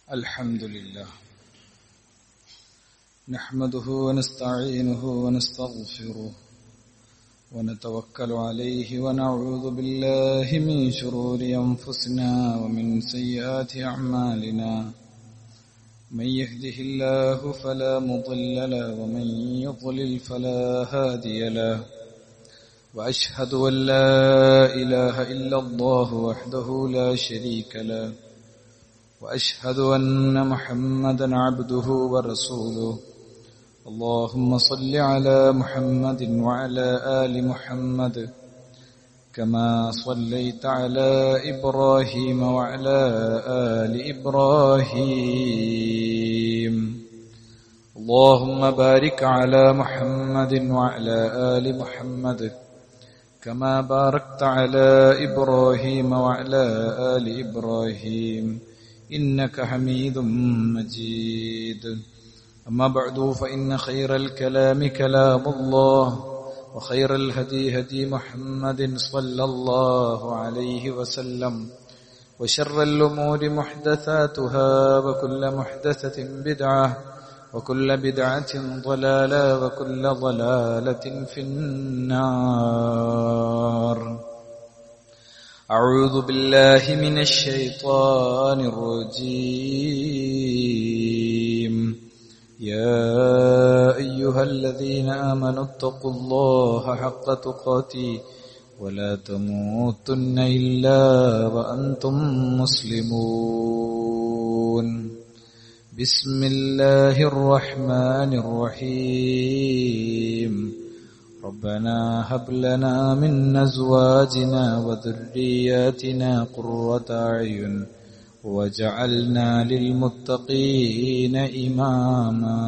الحمد لله نحمده ونستعينه ونستغفره ونتوكل عليه ونعوذ بالله من شرور أنفسنا ومن سيئات أعمالنا من يهده الله فلا مضل له ومن يضلل فلا هادي له وأشهد أن لا إله إلا الله وحده لا شريك له وأشهد أن محمدا عبده ورسوله اللهم صل على محمد وعلى آل محمد كما صليت على إبراهيم وعلى آل إبراهيم اللهم بارك على محمد وعلى آل محمد كما باركت على إبراهيم وعلى آل إبراهيم إنك حميد مجيد أما بعد فإن خير الكلام كلام الله وخير الهدي هدي محمد صلى الله عليه وسلم وشر الأمور محدثاتها وكل محدثة بدعة وكل بدعة ضلالة وكل ضلالة في النار أعوذ بالله من الشيطان الرجيم يا أيها الذين آمنوا اتقوا الله حق تقاته ولا تموتن إلا وأنتم مسلمون بسم الله الرحمن الرحيم ربنا هب لنا من أزواجنا وذرياتنا قرة أعين وجعلنا للمتقين إماما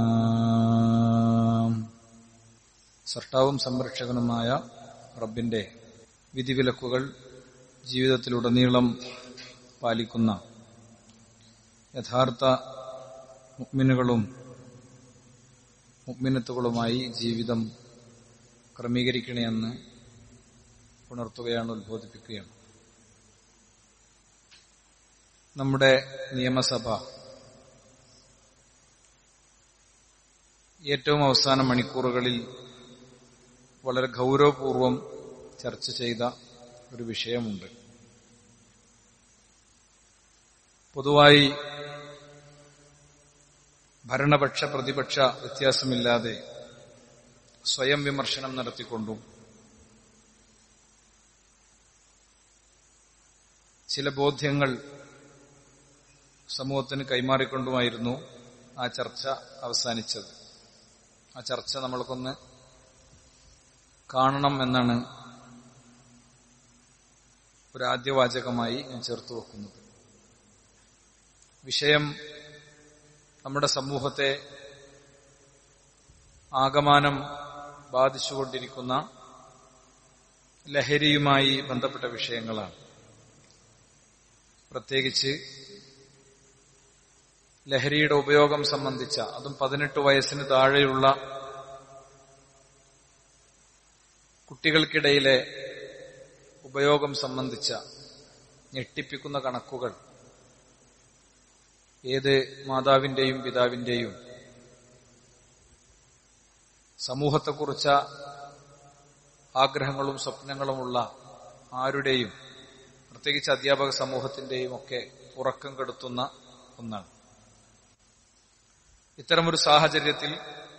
സർട്ടാവും സംരക്ഷകനുമായ റബ്ബിന്റെ വിധിവിലക്കുകൾ ജീവിതത്തിലുടനീളം പാലിക്കുന്ന യഥാർത്ഥ മുക്മിനുകളും മുക്മിനത്തുകളുമായി ജീവിതം ക്രമീകരിക്കണമെന്ന് ഉണർത്തുകയാണ് ഉത്ബോധിപ്പിക്കുകയാണ് നമ്മുടെ നിയമസഭ ഏറ്റവും അവസാന മണിക്കൂറുകളിൽ വളരെ ഗൗരവപൂർവം ചർച്ച ചെയ്ത ഒരു വിഷയമുണ്ട് പൊതുവായി ഭരണപക്ഷ പ്രതിപക്ഷ വ്യത്യാസമില്ലാതെ സ്വയം വിമർശനം നടത്തിക്കൊണ്ടും ചില ബോധ്യങ്ങൾ സമൂഹത്തിന് കൈമാറിക്കൊണ്ടുമായിരുന്നു ആ ചർച്ച അവസാനിച്ചത് ആ ചർച്ച നമ്മൾക്കൊന്ന് കാണണം എന്നാണ് ഒരു ആദ്യവാചകമായി ഞാൻ ചേർത്ത് വെക്കുന്നത് വിഷയം നമ്മുടെ സമൂഹത്തെ ആകമാനം ബാധിച്ചുകൊണ്ടിരിക്കുന്ന ലഹരിയുമായി ബന്ധപ്പെട്ട വിഷയങ്ങളാണ് പ്രത്യേകിച്ച് ലഹരിയുടെ ഉപയോഗം സംബന്ധിച്ച അതും പതിനെട്ട് വയസ്സിന് താഴെയുള്ള കുട്ടികൾക്കിടയിലെ ഉപയോഗം സംബന്ധിച്ച ഞെട്ടിപ്പിക്കുന്ന കണക്കുകൾ ഏത് മാതാവിന്റെയും പിതാവിന്റെയും സമൂഹത്തെക്കുറിച്ച ആഗ്രഹങ്ങളും സ്വപ്നങ്ങളുമുള്ള ആരുടെയും പ്രത്യേകിച്ച് അധ്യാപക സമൂഹത്തിന്റെയും ഒക്കെ ഉറക്കം കെടുത്തുന്ന ഒന്നാണ് ഇത്തരമൊരു സാഹചര്യത്തിൽ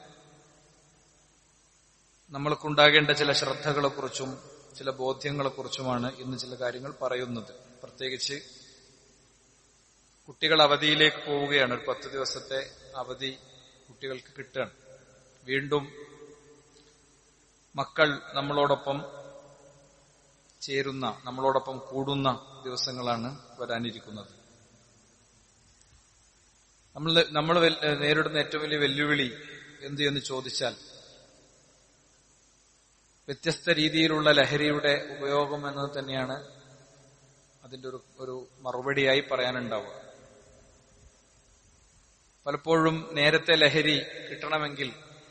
നമ്മൾക്കുണ്ടാകേണ്ട ചില ശ്രദ്ധകളെക്കുറിച്ചും ചില ബോധ്യങ്ങളെക്കുറിച്ചുമാണ് ഇന്ന് ചില കാര്യങ്ങൾ പറയുന്നത് പ്രത്യേകിച്ച് കുട്ടികൾ അവധിയിലേക്ക് പോവുകയാണ് ഒരു പത്ത് ദിവസത്തെ അവധി കുട്ടികൾക്ക് കിട്ടുകയാണ് വീണ്ടും മക്കൾ നമ്മളോടൊപ്പം ചേരുന്ന നമ്മളോടൊപ്പം കൂടുന്ന ദിവസങ്ങളാണ് വരാനിരിക്കുന്നത് നമ്മൾ നമ്മൾ നേരിടുന്ന ഏറ്റവും വലിയ വെല്ലുവിളി എന്ത് എന്ന് ചോദിച്ചാൽ വ്യത്യസ്ത രീതിയിലുള്ള ലഹരിയുടെ ഉപയോഗം എന്നത് തന്നെയാണ് അതിന്റെ ഒരു ഒരു മറുപടിയായി പറയാനുണ്ടാവുക പലപ്പോഴും നേരത്തെ ലഹരി കിട്ടണമെങ്കിൽ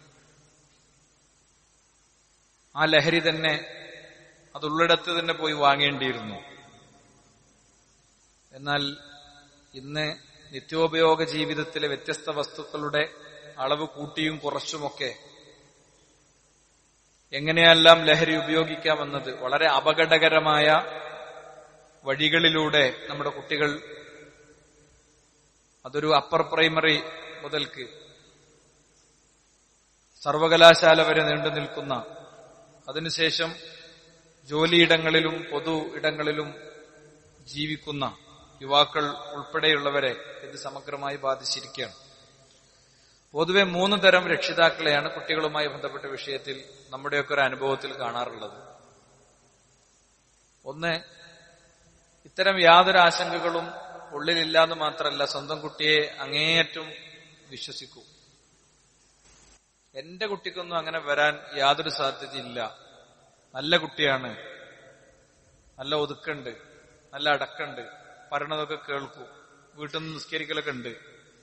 ആ ലഹരി തന്നെ അതുള്ളിടത്ത് തന്നെ പോയി വാങ്ങേണ്ടിയിരുന്നു എന്നാൽ ഇന്ന് നിത്യോപയോഗ ജീവിതത്തിലെ വ്യത്യസ്ത വസ്തുക്കളുടെ അളവ് കൂട്ടിയും കുറച്ചുമൊക്കെ എങ്ങനെയെല്ലാം ലഹരി ഉപയോഗിക്കാമെന്നത് വളരെ അപകടകരമായ വഴികളിലൂടെ നമ്മുടെ കുട്ടികൾ അതൊരു അപ്പർ പ്രൈമറി മുതൽക്ക് സർവകലാശാല വരെ നീണ്ടു നിൽക്കുന്ന അതിനുശേഷം ജോലിയിടങ്ങളിലും പൊതു ഇടങ്ങളിലും ജീവിക്കുന്ന യുവാക്കൾ ഉൾപ്പെടെയുള്ളവരെ ഇത് സമഗ്രമായി ബാധിച്ചിരിക്കുകയാണ് പൊതുവെ മൂന്ന് തരം രക്ഷിതാക്കളെയാണ് കുട്ടികളുമായി ബന്ധപ്പെട്ട വിഷയത്തിൽ നമ്മുടെയൊക്കെ ഒരു അനുഭവത്തിൽ കാണാറുള്ളത് ഒന്ന് ഇത്തരം യാതൊരു ആശങ്കകളും ഉള്ളിലില്ലാന്ന് മാത്രമല്ല സ്വന്തം കുട്ടിയെ അങ്ങേയറ്റം വിശ്വസിക്കൂ എന്റെ കുട്ടിക്കൊന്നും അങ്ങനെ വരാൻ യാതൊരു സാധ്യതയില്ല നല്ല കുട്ടിയാണ് നല്ല ഒതുക്കുണ്ട് നല്ല അടക്കുണ്ട് പറയണതൊക്കെ കേൾക്കൂ വീട്ടിൽ നിന്ന് നിസ്കരിക്കലൊക്കെ ഉണ്ട്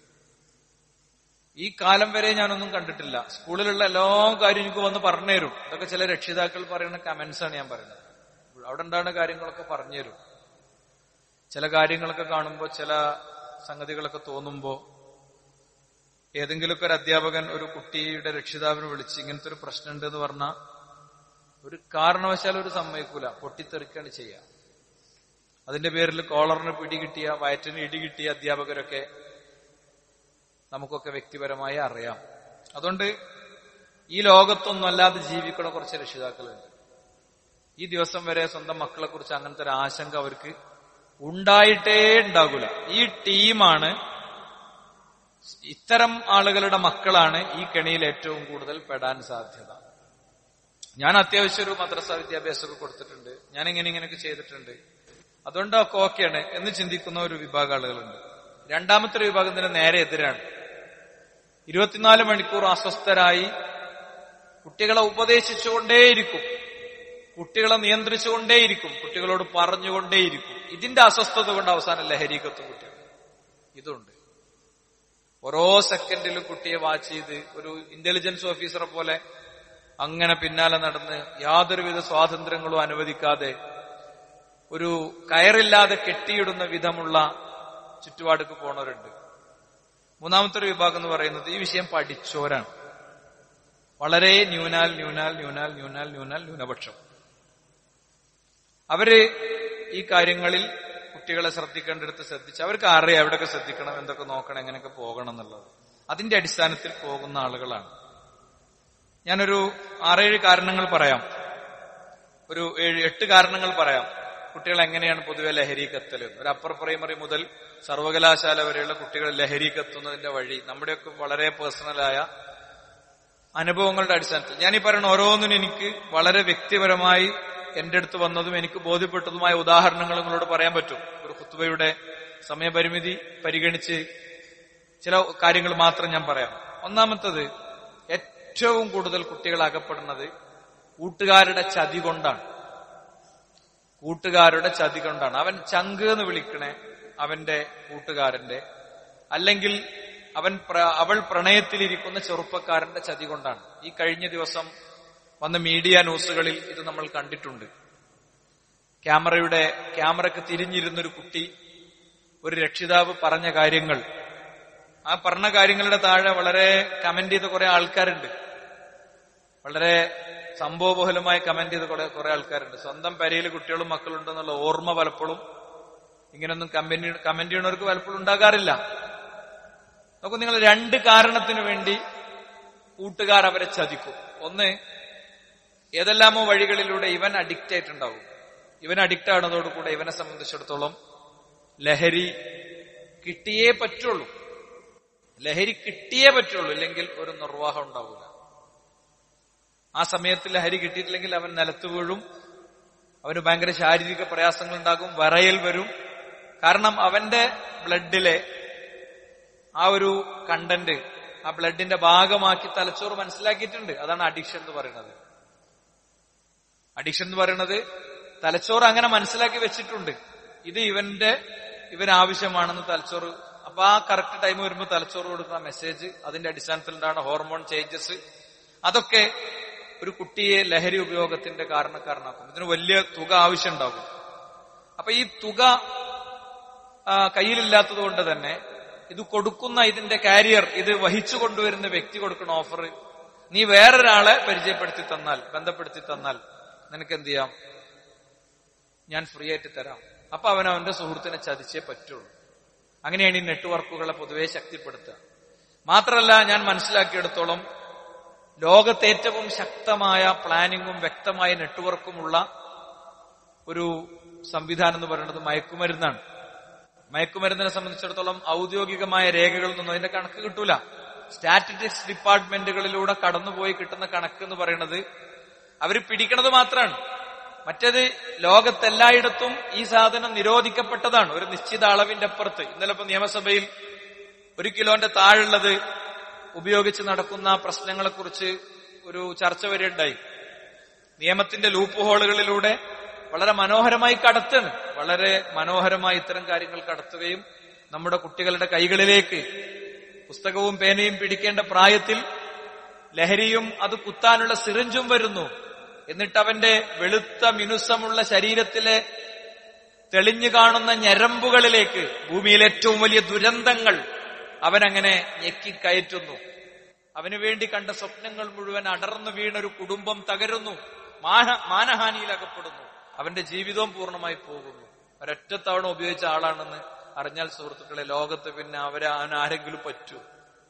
ഈ കാലം വരെ ഞാനൊന്നും കണ്ടിട്ടില്ല സ്കൂളിലുള്ള എല്ലാ കാര്യം എനിക്ക് വന്ന് പറഞ്ഞു തരും ഇതൊക്കെ ചില രക്ഷിതാക്കൾ പറയുന്ന കമന്റ്സ് ആണ് ഞാൻ പറയുന്നത് അവിടെ ഉണ്ടാകുന്ന കാര്യങ്ങളൊക്കെ പറഞ്ഞു തരും ചില കാര്യങ്ങളൊക്കെ കാണുമ്പോൾ ചില സംഗതികളൊക്കെ തോന്നുമ്പോൾ ഏതെങ്കിലുമൊക്കെ ഒരു അധ്യാപകൻ ഒരു കുട്ടിയുടെ രക്ഷിതാവിനെ വിളിച്ച് ഇങ്ങനത്തെ ഒരു പ്രശ്നമുണ്ട് എന്ന് പറഞ്ഞാൽ ഒരു കാരണവശാലും ഒരു സമ്മതിക്കൂല പൊട്ടിത്തെറിക്കാണ് ചെയ്യുക അതിന്റെ പേരിൽ കോളറിന് പിടികിട്ടിയ വയറ്റിന് ഇടികിട്ടിയ അധ്യാപകരൊക്കെ നമുക്കൊക്കെ വ്യക്തിപരമായി അറിയാം അതുകൊണ്ട് ഈ ലോകത്തൊന്നും അല്ലാതെ ജീവിക്കുന്ന കുറച്ച് രക്ഷിതാക്കളുണ്ട് ഈ ദിവസം വരെ സ്വന്തം മക്കളെ കുറിച്ച് അങ്ങനത്തെ ഒരു ആശങ്ക അവർക്ക് ഉണ്ടായിട്ടേ ഉണ്ടാകൂല ഈ ടീമാണ് ഇത്തരം ആളുകളുടെ മക്കളാണ് ഈ കെണിയിൽ ഏറ്റവും കൂടുതൽ പെടാൻ സാധ്യത ഞാൻ അത്യാവശ്യം ഒരു മദ്രസ വിദ്യാഭ്യാസമൊക്കെ കൊടുത്തിട്ടുണ്ട് ഞാൻ ഇങ്ങനെ ഇങ്ങനെയൊക്കെ ചെയ്തിട്ടുണ്ട് അതുകൊണ്ടൊക്കെ ഓക്കെയാണ് എന്ന് ചിന്തിക്കുന്ന ഒരു വിഭാഗം ആളുകളുണ്ട് രണ്ടാമത്തെ ഒരു വിഭാഗം ഇതിന് നേരെ എതിരാണ് ഇരുപത്തിനാല് മണിക്കൂർ അസ്വസ്ഥരായി കുട്ടികളെ ഉപദേശിച്ചുകൊണ്ടേയിരിക്കും കുട്ടികളെ നിയന്ത്രിച്ചുകൊണ്ടേയിരിക്കും കുട്ടികളോട് പറഞ്ഞുകൊണ്ടേയിരിക്കും ഇതിന്റെ അസ്വസ്ഥത കൊണ്ട് അവസാനം ലഹരിക്കത്തും കുട്ടികൾ ഇതുണ്ട് ഓരോ സെക്കൻഡിലും കുട്ടിയെ വാച്ച് ചെയ്ത് ഒരു ഇന്റലിജൻസ് ഓഫീസറെ പോലെ അങ്ങനെ പിന്നാലെ നടന്ന് യാതൊരുവിധ സ്വാതന്ത്ര്യങ്ങളും അനുവദിക്കാതെ ഒരു കയറില്ലാതെ കെട്ടിയിടുന്ന വിധമുള്ള ചുറ്റുപാടുക്ക് പോണവരുണ്ട് മൂന്നാമത്തെ ഒരു വിഭാഗം എന്ന് പറയുന്നത് ഈ വിഷയം പഠിച്ചോരാണ് വളരെ ന്യൂനാൽ ന്യൂനാൽ ന്യൂനാൽ ന്യൂനാൽ ന്യൂനാൽ ന്യൂനപക്ഷം അവര് ഈ കാര്യങ്ങളിൽ കുട്ടികളെ ശ്രദ്ധിക്കേണ്ടടുത്ത് ശ്രദ്ധിച്ച് അവർക്ക് അറിയാം എവിടെയൊക്കെ ശ്രദ്ധിക്കണം എന്തൊക്കെ നോക്കണം എങ്ങനെയൊക്കെ പോകണം എന്നുള്ളത് അതിന്റെ അടിസ്ഥാനത്തിൽ പോകുന്ന ആളുകളാണ് ഞാനൊരു ആറേഴ് കാരണങ്ങൾ പറയാം ഒരു ഏഴ് എട്ട് കാരണങ്ങൾ പറയാം കുട്ടികൾ എങ്ങനെയാണ് പൊതുവെ ലഹരി കത്തല് ഒരു അപ്പർ പ്രൈമറി മുതൽ സർവകലാശാല വരെയുള്ള കുട്ടികൾ ലഹരി കത്തുന്നതിന്റെ വഴി നമ്മുടെയൊക്കെ വളരെ പേഴ്സണലായ അനുഭവങ്ങളുടെ അടിസ്ഥാനത്തിൽ ഞാൻ ഈ പറയുന്ന ഓരോന്നിനും എനിക്ക് വളരെ വ്യക്തിപരമായി എന്റെ അടുത്ത് വന്നതും എനിക്ക് ബോധ്യപ്പെട്ടതുമായ ഉദാഹരണങ്ങൾ നിങ്ങളോട് പറയാൻ പറ്റും ഒരു കുത്തുബയുടെ സമയപരിമിതി പരിഗണിച്ച് ചില കാര്യങ്ങൾ മാത്രം ഞാൻ പറയാം ഒന്നാമത്തത് ഏറ്റവും കൂടുതൽ കുട്ടികൾ അകപ്പെടുന്നത് കൂട്ടുകാരുടെ ചതി കൊണ്ടാണ് കൂട്ടുകാരുടെ ചതി കൊണ്ടാണ് അവൻ ചങ്ക് എന്ന് വിളിക്കണേ അവന്റെ കൂട്ടുകാരന്റെ അല്ലെങ്കിൽ അവൻ അവൾ പ്രണയത്തിലിരിക്കുന്ന ചെറുപ്പക്കാരന്റെ ചതി കൊണ്ടാണ് ഈ കഴിഞ്ഞ ദിവസം വന്ന മീഡിയ ന്യൂസുകളിൽ ഇത് നമ്മൾ കണ്ടിട്ടുണ്ട് ക്യാമറയുടെ ക്യാമറക്ക് തിരിഞ്ഞിരുന്നൊരു കുട്ടി ഒരു രക്ഷിതാവ് പറഞ്ഞ കാര്യങ്ങൾ ആ പറഞ്ഞ കാര്യങ്ങളുടെ താഴെ വളരെ കമന്റ് ചെയ്ത കുറെ ആൾക്കാരുണ്ട് വളരെ സംഭവബഹുലമായി കമന്റ് ചെയ്ത കുറെ കുറെ ആൾക്കാരുണ്ട് സ്വന്തം പെരയിൽ കുട്ടികളും മക്കളുണ്ടെന്നുള്ള ഓർമ്മ പലപ്പോഴും ഇങ്ങനൊന്നും കമന്റ് കമന്റ് ചെയ്യണവർക്ക് പലപ്പോഴും ഉണ്ടാകാറില്ല നോക്കൂ നിങ്ങൾ രണ്ട് കാരണത്തിനു വേണ്ടി കൂട്ടുകാർ അവരെ ചതിക്കും ഒന്ന് ഏതെല്ലാമോ വഴികളിലൂടെ ഇവൻ അഡിക്റ്റ് ആയിട്ടുണ്ടാവും ഇവൻ അഡിക്റ്റ് ആകുന്നതോടുകൂടെ ഇവനെ സംബന്ധിച്ചിടത്തോളം ലഹരി കിട്ടിയേ പറ്റുള്ളൂ ലഹരി കിട്ടിയേ പറ്റുള്ളൂ ഇല്ലെങ്കിൽ ഒരു നിർവാഹം ഉണ്ടാവില്ല ആ സമയത്ത് ലഹരി കിട്ടിയിട്ടില്ലെങ്കിൽ അവൻ നിലത്ത് വീഴും അവന് ഭയങ്കര ശാരീരിക പ്രയാസങ്ങൾ ഉണ്ടാകും വറയൽ വരും കാരണം അവന്റെ ബ്ലഡിലെ ആ ഒരു കണ്ടന്റ് ആ ബ്ലഡിന്റെ ഭാഗമാക്കി തലച്ചോറ് മനസ്സിലാക്കിയിട്ടുണ്ട് അതാണ് അഡിക്ഷൻ എന്ന് പറയുന്നത് അഡിക്ഷൻ എന്ന് പറയുന്നത് തലച്ചോറ് അങ്ങനെ മനസ്സിലാക്കി വെച്ചിട്ടുണ്ട് ഇത് ഇവന്റെ ഇവൻ ആവശ്യമാണെന്ന് തലച്ചോറ് അപ്പൊ ആ കറക്റ്റ് ടൈം വരുമ്പോൾ തലച്ചോറ് കൊടുക്കുന്ന മെസ്സേജ് അതിന്റെ അടിസ്ഥാനത്തിൽ ഉണ്ടാകുന്ന ഹോർമോൺ ചേഞ്ചസ് അതൊക്കെ ഒരു കുട്ടിയെ ലഹരി ഉപയോഗത്തിന്റെ കാരണക്കാരനാക്കും ഇതിന് വലിയ തുക ആവശ്യമുണ്ടാകും അപ്പൊ ഈ തുക കയ്യിലില്ലാത്തത് കൊണ്ട് തന്നെ ഇത് കൊടുക്കുന്ന ഇതിന്റെ കാരിയർ ഇത് വഹിച്ചു കൊണ്ടുവരുന്ന വ്യക്തി കൊടുക്കുന്ന ഓഫർ നീ വേറൊരാളെ പരിചയപ്പെടുത്തി തന്നാൽ ബന്ധപ്പെടുത്തി തന്നാൽ നിനക്ക് എന്ത് ചെയ്യാം ഞാൻ ഫ്രീ ആയിട്ട് തരാം അപ്പൊ അവൻ അവന്റെ സുഹൃത്തിനെ ചതിച്ചേ പറ്റുള്ളൂ അങ്ങനെയാണ് ഈ നെറ്റ്വർക്കുകളെ പൊതുവെ ശക്തിപ്പെടുത്തുക മാത്രമല്ല ഞാൻ മനസ്സിലാക്കിയെടുത്തോളം ലോകത്ത് ഏറ്റവും ശക്തമായ പ്ലാനിങ്ങും വ്യക്തമായ നെറ്റ്വർക്കുമുള്ള ഒരു സംവിധാനം എന്ന് പറയുന്നത് മയക്കുമരുന്നാണ് മയക്കുമരുന്നിനെ സംബന്ധിച്ചിടത്തോളം ഔദ്യോഗികമായ രേഖകളിൽ അതിന്റെ കണക്ക് കിട്ടൂല സ്റ്റാറ്റിസ്റ്റിക്സ് ഡിപ്പാർട്ട്മെന്റുകളിലൂടെ കടന്നുപോയി കിട്ടുന്ന കണക്ക് എന്ന് പറയുന്നത് അവർ പിടിക്കണത് മാത്രമാണ് മറ്റേത് ലോകത്തെല്ലായിടത്തും ഈ സാധനം നിരോധിക്കപ്പെട്ടതാണ് ഒരു നിശ്ചിത അളവിന്റെ അപ്പുറത്ത് ഇന്നലെ ഇപ്പൊ നിയമസഭയിൽ ഒരു കിലോന്റെ താഴുള്ളത് ഉപയോഗിച്ച് നടക്കുന്ന പ്രശ്നങ്ങളെക്കുറിച്ച് ഒരു ചർച്ച വരെ ഉണ്ടായി നിയമത്തിന്റെ ലൂപ്പ് ഹോളുകളിലൂടെ വളരെ മനോഹരമായി കടത്താണ് വളരെ മനോഹരമായി ഇത്തരം കാര്യങ്ങൾ കടത്തുകയും നമ്മുടെ കുട്ടികളുടെ കൈകളിലേക്ക് പുസ്തകവും പേനയും പിടിക്കേണ്ട പ്രായത്തിൽ ലഹരിയും അത് കുത്താനുള്ള സിറിഞ്ചും വരുന്നു എന്നിട്ട് അവന്റെ വെളുത്ത മിനുസമുള്ള ശരീരത്തിലെ തെളിഞ്ഞു കാണുന്ന ഞരമ്പുകളിലേക്ക് ഭൂമിയിലെ ഏറ്റവും വലിയ ദുരന്തങ്ങൾ അവനങ്ങനെ ഞെക്കിക്കയറ്റുന്നു അവന് വേണ്ടി കണ്ട സ്വപ്നങ്ങൾ മുഴുവൻ അടർന്നു വീണൊരു കുടുംബം തകരുന്നു മാന മാനഹാനിയിലകപ്പെടുന്നു അവന്റെ ജീവിതവും പൂർണ്ണമായി പോകുന്നു ഒരൊറ്റ തവണ ഉപയോഗിച്ച ആളാണെന്ന് അറിഞ്ഞാൽ സുഹൃത്തുക്കളെ ലോകത്ത് പിന്നെ അവരെ അവനാരെങ്കിലും പറ്റൂ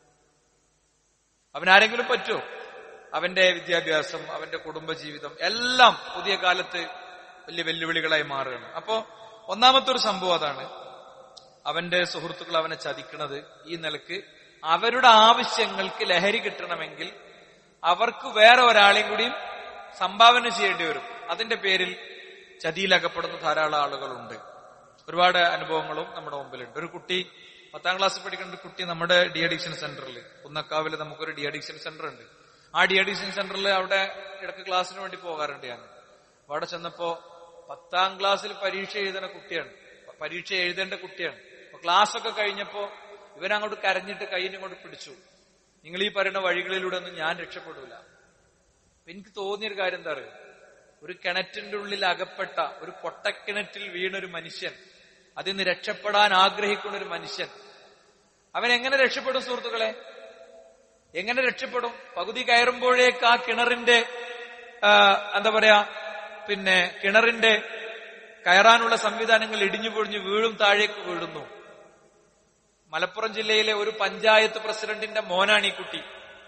അവനാരെങ്കിലും പറ്റൂ അവന്റെ വിദ്യാഭ്യാസം അവന്റെ കുടുംബജീവിതം എല്ലാം പുതിയ കാലത്ത് വലിയ വെല്ലുവിളികളായി മാറുകയാണ് അപ്പോ ഒന്നാമത്തെ ഒരു സംഭവം അതാണ് അവന്റെ സുഹൃത്തുക്കൾ അവനെ ചതിക്കണത് ഈ നിലക്ക് അവരുടെ ആവശ്യങ്ങൾക്ക് ലഹരി കിട്ടണമെങ്കിൽ അവർക്ക് വേറെ ഒരാളെയും കൂടിയും സംഭാവന ചെയ്യേണ്ടി വരും അതിന്റെ പേരിൽ ചതിയിലകപ്പെടുന്ന ധാരാളം ആളുകളുണ്ട് ഒരുപാട് അനുഭവങ്ങളും നമ്മുടെ മുമ്പിലുണ്ട് ഒരു കുട്ടി പത്താം ക്ലാസ്സിൽ പഠിക്കുന്ന ഒരു കുട്ടി നമ്മുടെ ഡി അഡിക്ഷൻ സെന്ററിൽ കുന്നക്കാവിൽ നമുക്കൊരു ഡി അഡിക്ഷൻ സെന്റർ ഉണ്ട് ആ ഡി അഡിക്ഷൻ സെന്ററിൽ അവിടെ ഇടയ്ക്ക് ക്ലാസ്സിന് വേണ്ടി പോകാറുണ്ട് ഞാൻ അവിടെ ചെന്നപ്പോ പത്താം ക്ലാസ്സിൽ പരീക്ഷ എഴുതുന്ന കുട്ടിയാണ് പരീക്ഷ എഴുതേണ്ട കുട്ടിയാണ് അപ്പൊ ക്ലാസ് ഒക്കെ കഴിഞ്ഞപ്പോ ഇവരങ്ങോട്ട് കരഞ്ഞിട്ട് കയ്യിനിങ്ങോട്ട് പിടിച്ചു നിങ്ങൾ ഈ പറയുന്ന വഴികളിലൂടെ ഒന്നും ഞാൻ രക്ഷപ്പെടൂല അപ്പൊ എനിക്ക് തോന്നിയൊരു കാര്യം എന്താ അറിയോ ഒരു കിണറ്റിന്റെ ഉള്ളിൽ അകപ്പെട്ട ഒരു പൊട്ടക്കിണറ്റിൽ വീണൊരു മനുഷ്യൻ അതിൽ നിന്ന് രക്ഷപ്പെടാൻ ആഗ്രഹിക്കുന്ന ഒരു മനുഷ്യൻ അവൻ എങ്ങനെ രക്ഷപ്പെടും സുഹൃത്തുക്കളെ എങ്ങനെ രക്ഷപ്പെടും പകുതി കയറുമ്പോഴേക്ക് ആ കിണറിന്റെ ആ, എന്താ പറയാ പിന്നെ കിണറിന്റെ കയറാനുള്ള സംവിധാനങ്ങൾ ഇടിഞ്ഞു പൊഴിഞ്ഞു വീഴും താഴേക്ക് വീഴുന്നു മലപ്പുറം ജില്ലയിലെ ഒരു പഞ്ചായത്ത് പ്രസിഡന്റിന്റെ മോനാണ് ഈ കുട്ടി